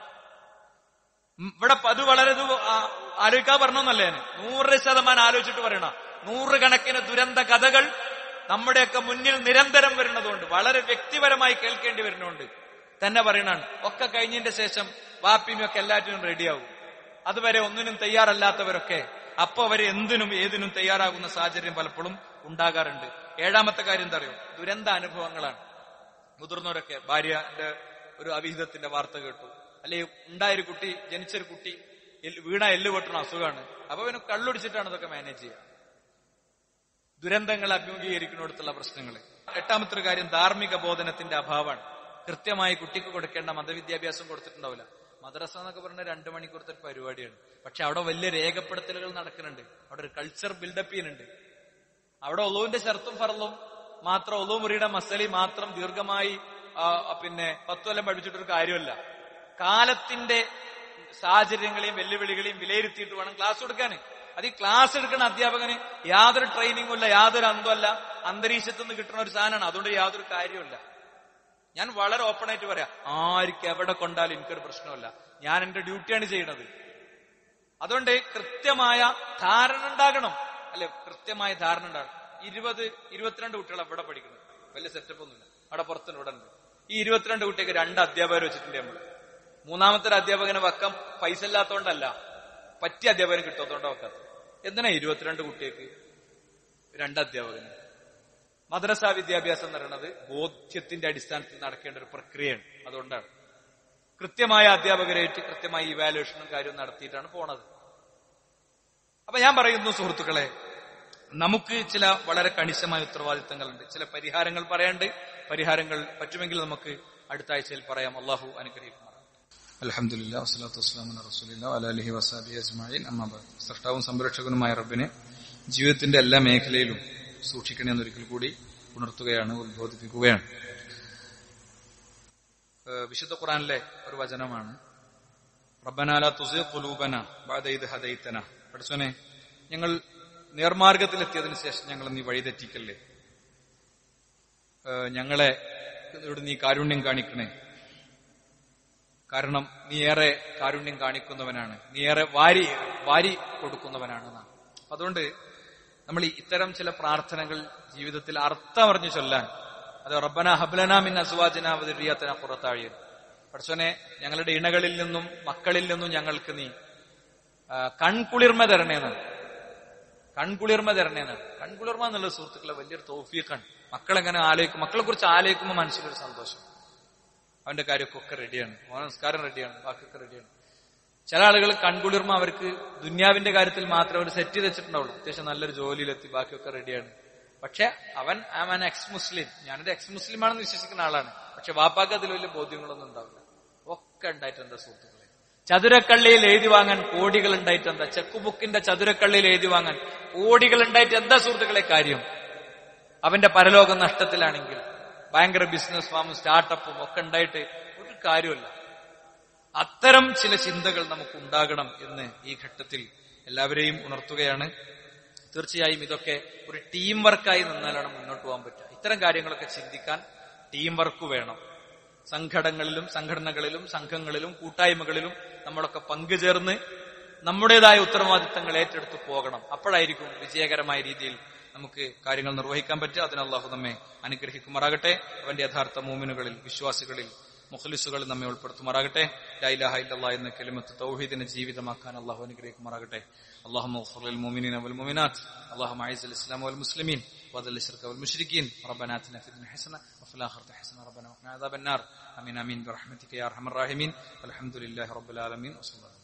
ഉം, ഇവിടെ അത് വളരെ ഇത് ആ- ആലോചിക്കാൻ പറഞ്ഞൊന്നല്ലേ ഞാൻ നൂറ് ശതമാനം ആലോചിച്ചിട്ട് പറയണ നൂറുകണക്കിന് ദുരന്ത കഥകൾ നമ്മുടെയൊക്കെ മുന്നിൽ നിരന്തരം വരുന്നതുകൊണ്ട് വളരെ വ്യക്തിപരമായി കേൾക്കേണ്ടി വരുന്നുണ്ട് തന്നെ പറയണാണ് ഒക്കെ കഴിഞ്ഞതിന്റെ ശേഷം വാപ്പിയും ഒക്കെ എല്ലാറ്റിനും റെഡിയാവും അതുവരെ ഒന്നിനും തയ്യാറല്ലാത്തവരൊക്കെ അപ്പൊ അവര് എന്തിനും ഏതിനും തയ്യാറാകുന്ന സാഹചര്യം പലപ്പോഴും ഉണ്ടാകാറുണ്ട് ഏഴാമത്തെ കാര്യം എന്താ അറിയോ ദുരന്ത അനുഭവങ്ങളാണ് മുതിർന്നവരൊക്കെ ഭാര്യന്റെ ഒരു അവിഹിതത്തിന്റെ വാർത്ത കേട്ടു അല്ലെ ഉണ്ടായൊരു കുട്ടി ജനിച്ചൊരു കുട്ടി എല്ല് വീണ എല്ല് പൊട്ടണ അസുഖമാണ് അപ്പൊ പിന്നെ കള്ളുടിച്ചിട്ടാണ് ഇതൊക്കെ മാനേജ് ചെയ്യുക ദുരന്തങ്ങൾ അഭിമുഖീകരിക്കുന്നിടത്തുള്ള പ്രശ്നങ്ങൾ എട്ടാമത്തെ ഒരു കാര്യം ധാർമ്മിക ബോധനത്തിന്റെ അഭാവമാണ് കൃത്യമായി കുട്ടിക്ക് കൊടുക്കേണ്ട മതവിദ്യാഭ്യാസം കൊടുത്തിട്ടുണ്ടാവില്ല മദ്രസ എന്നൊക്കെ പറഞ്ഞ രണ്ടു മണിക്കൂറത്തെ ഒരു പരിപാടിയാണ് പക്ഷെ അവിടെ വലിയ രേഖപ്പെടുത്തലുകൾ നടക്കുന്നുണ്ട് അവിടെ ഒരു കൾച്ചർ ബിൽഡപ്പ് ചെയ്യുന്നുണ്ട് അവിടെ ഒളുവിന്റെ ഷർത്തും ഫറലും മാത്രം ഒളു മുറിയുടെ മസലി മാത്രം ദീർഘമായി ആ, പിന്നെ പത്തു കൊല്ലം പഠിച്ചിട്ടൊരു കാര്യമല്ല കാലത്തിന്റെ സാഹചര്യങ്ങളെയും വെല്ലുവിളികളെയും വിലയിരുത്തിയിട്ട് വേണം ക്ലാസ് കൊടുക്കാൻ അത് ഈ ക്ലാസ് എടുക്കുന്ന അധ്യാപകന് യാതൊരു ട്രെയിനിങ്ങും ഇല്ല യാതൊരു അന്തമല്ല അന്തരീക്ഷത്തിൽ നിന്ന് കിട്ടുന്ന ഒരു സാധനമാണ് അതുകൊണ്ട് യാതൊരു കാര്യമില്ല ഞാൻ വളരെ ഓപ്പൺ ആയിട്ട് പറയാം ആർക്ക് എവിടെ കൊണ്ടാലും എനിക്കൊരു പ്രശ്നമല്ല ഞാൻ എന്റെ ഡ്യൂട്ടിയാണ് ചെയ്യുന്നത് അതുകൊണ്ട് കൃത്യമായ ധാരണ ഉണ്ടാകണം അല്ലെ കൃത്യമായ ധാരണ ഉണ്ടാകണം ഇരുപത് ഇരുപത്തിരണ്ട് കുട്ടികൾ അവിടെ പഠിക്കുന്നു വലിയ സെറ്റപ്പ് ഒന്നുമില്ല അവിടെ പുറത്തുണ്ട് ഇവിടെ ഉണ്ട് ഈ ഇരുപത്തിരണ്ട് കുട്ടിക്ക് രണ്ട് അധ്യാപകർ വെച്ചിട്ടുണ്ട് നമ്മള് മൂന്നാമത്തെ ഒരു അധ്യാപകനെ വെക്കാൻ പൈസ ഇല്ലാത്തതുകൊണ്ടല്ല പറ്റിയ അധ്യാപകന് കിട്ടാത്തതുകൊണ്ടാ വെക്കാത്തത് എന്തിനാ ഇരുപത്തിരണ്ട് കുട്ടിക്ക് രണ്ട് അധ്യാപകന് മദ്രസ വിദ്യാഭ്യാസം എന്ന് പറയുന്നത് ബോധ്യത്തിന്റെ അടിസ്ഥാനത്തിൽ നടക്കേണ്ട ഒരു പ്രക്രിയയാണ് അതുകൊണ്ടാണ് കൃത്യമായ അധ്യാപകരായിട്ട് കൃത്യമായ ഇവാലുവേഷനും കാര്യവും നടത്തിയിട്ടാണ് പോണത് അപ്പൊ ഞാൻ പറയുന്നു സുഹൃത്തുക്കളെ നമുക്ക് ചില വളരെ കണിശമായ ഉത്തരവാദിത്തങ്ങളുണ്ട് ചില പരിഹാരങ്ങൾ പറയാണ്ട് പരിഹാരങ്ങൾ പറ്റുമെങ്കിൽ നമുക്ക് അടുത്ത ആഴ്ചയിൽ പറയാം അള്ളാഹു അനുഗ്രഹിക്കുമാർ അലഹമുല്ല വസ്ലാത്തു വസ്സലാം റസൂലില്ല അലഹി വസാബി അജ്മായിൻ അമ്മാബാദ് സൃഷ്ടാവും സംരക്ഷകനുമായ റബ്ബിനെ ജീവിതത്തിന്റെ എല്ലാ മേഖലയിലും സൂക്ഷിക്കണേ എന്നൊരിക്കൽ കൂടി ഉണർത്തുകയാണ് ഉദ്ബോധിപ്പിക്കുകയാണ് ഏഹ് വിശുദ്ധ ഖുറാനിലെ ഒരു വചനമാണ് റബ്ബനാല തുസി കുലൂബന ബാദൈദ് ഹദൈത്തന പഠിച്ചോനെ ഞങ്ങൾ നേർമാർഗത്തിലെത്തിയതിനു ശേഷം ഞങ്ങൾ നീ വഴിതെറ്റിക്കല്ലേ ഏഹ് ഞങ്ങളെ ഇവിടെ നീ കാരുണ്യം കാണിക്കണേ കാരണം നീ ഏറെ കാരുണ്യം കാണിക്കുന്നവനാണ് നീ ഏറെ വാരി വാരി കൊടുക്കുന്നവനാണ് എന്നാണ് അപ്പൊ അതുകൊണ്ട് നമ്മൾ ഈ ഇത്തരം ചില പ്രാർത്ഥനകൾ ജീവിതത്തിൽ അർത്ഥമറിഞ്ഞു ചൊല്ലാൻ അത് റബ്ബന ഹബ്ലന മിൻ അസുവാജന വദിറിയത്തന പുറത്താഴിയൻ പഠിച്ചോനെ ഞങ്ങളുടെ ഇണകളിൽ നിന്നും മക്കളിൽ നിന്നും ഞങ്ങൾക്ക് നീ ആ, കൺകുളിർമ തരണേന്നാണ് കൺകുളിർമ തരണേന്നാണ് കൺകുളിർമ എന്നുള്ള സുഹൃത്തുക്കളെ വലിയൊരു തോഫീഖാണ് മക്കളെങ്ങനെ ആലോചിക്കും മക്കളെ കുറിച്ച് ആലോചിക്കുമ്പോൾ മനസ്സിലൊരു സന്തോഷം അവന്റെ കാര്യമൊക്കെ റെഡിയാണ് ഓൻ സംസ്കാരം റെഡിയാണ് ബാക്കിയൊക്കെ റെഡിയാണ് ചില ആളുകൾ കൺകുളിർമ അവർക്ക് ദുന്യാവിന്റെ കാര്യത്തിൽ മാത്രമേ അവർ സെറ്റ് ചെയ്ത് വെച്ചിട്ടുണ്ടാവുള്ളൂ അത്യാവശ്യം നല്ലൊരു ജോലിയിലെത്തി ബാക്കിയൊക്കെ റെഡിയാണ് പക്ഷെ അവൻ ഐ ആൻ എക്സ് മുസ്ലിം ഞാനൊരു എക്സ് മുസ്ലിം ആണെന്ന് വിശ്വസിക്കുന്ന ആളാണ് പക്ഷെ വാപ്പാക്ക് അതിൽ വലിയ ബോധ്യങ്ങളൊന്നും ഉണ്ടാവില്ല ഒക്കെ ഉണ്ടായിട്ട് എന്താ സുഹൃത്തുക്കളെ ചതുരക്കള്ളിയിൽ എഴുതി വാങ്ങാൻ കോടികൾ ഉണ്ടായിട്ട് എന്താ ചെക്ക് ബുക്കിന്റെ ചതുരക്കള്ളിയിൽ എഴുതി വാങ്ങാൻ കോടികൾ ഉണ്ടായിട്ട് എന്താ സുഹൃത്തുക്കളെ കാര്യം അവന്റെ പരലോകം നഷ്ടത്തിലാണെങ്കിൽ ഭയങ്കര ബിസിനസ് ഫാമും സ്റ്റാർട്ടപ്പും ഒക്കെ ഉണ്ടായിട്ട് ഒരു കാര്യമല്ല അത്തരം ചില ചിന്തകൾ നമുക്ക് ഉണ്ടാകണം എന്ന് ഈ ഘട്ടത്തിൽ എല്ലാവരെയും ഉണർത്തുകയാണ് തീർച്ചയായും ഇതൊക്കെ ഒരു ടീം വർക്കായി നിന്നാലാണ് മുന്നോട്ട് പോകാൻ പറ്റുക ഇത്തരം കാര്യങ്ങളൊക്കെ ചിന്തിക്കാൻ ടീം വർക്ക് വേണം സംഘടനകളിലും സംഘടനകളിലും സംഘങ്ങളിലും കൂട്ടായ്മകളിലും നമ്മളൊക്കെ പങ്കുചേർന്ന് നമ്മുടേതായ ഉത്തരവാദിത്തങ്ങൾ ഏറ്റെടുത്ത് പോകണം അപ്പോഴായിരിക്കും വിജയകരമായ രീതിയിൽ നമുക്ക് കാര്യങ്ങൾ നിർവഹിക്കാൻ പറ്റുക അതിന് അള്ളാഹു നമ്മെ അനുഗ്രഹിക്കുമാറാകട്ടെ അവന്റെ യഥാർത്ഥ മൂമിനുകളിൽ വിശ്വാസികളിൽ മുഖലിസുകൾ നമ്മെ ഉൾപ്പെടുത്തുമാറാകട്ടെ ലൈലാഹ ഇല്ലല്ലാ എന്ന കെലിമത്ത് തൗഹീദിനെ ജീവിതമാക്കാൻ അള്ളാഹു അനുഗ്രഹിക്കുമാറാകട്ടെ اللهم اغفر للمؤمنين والمؤمنات اللهم اعز الاسلام والمسلمين واذل الشرك والمشركين ربنا اتنا في الدنيا حسنه وفي الاخره حسنه ربنا وقنا عذاب النار امين امين برحمتك يا ارحم الراحمين والحمد لله رب العالمين وصلى الله عليه وسلم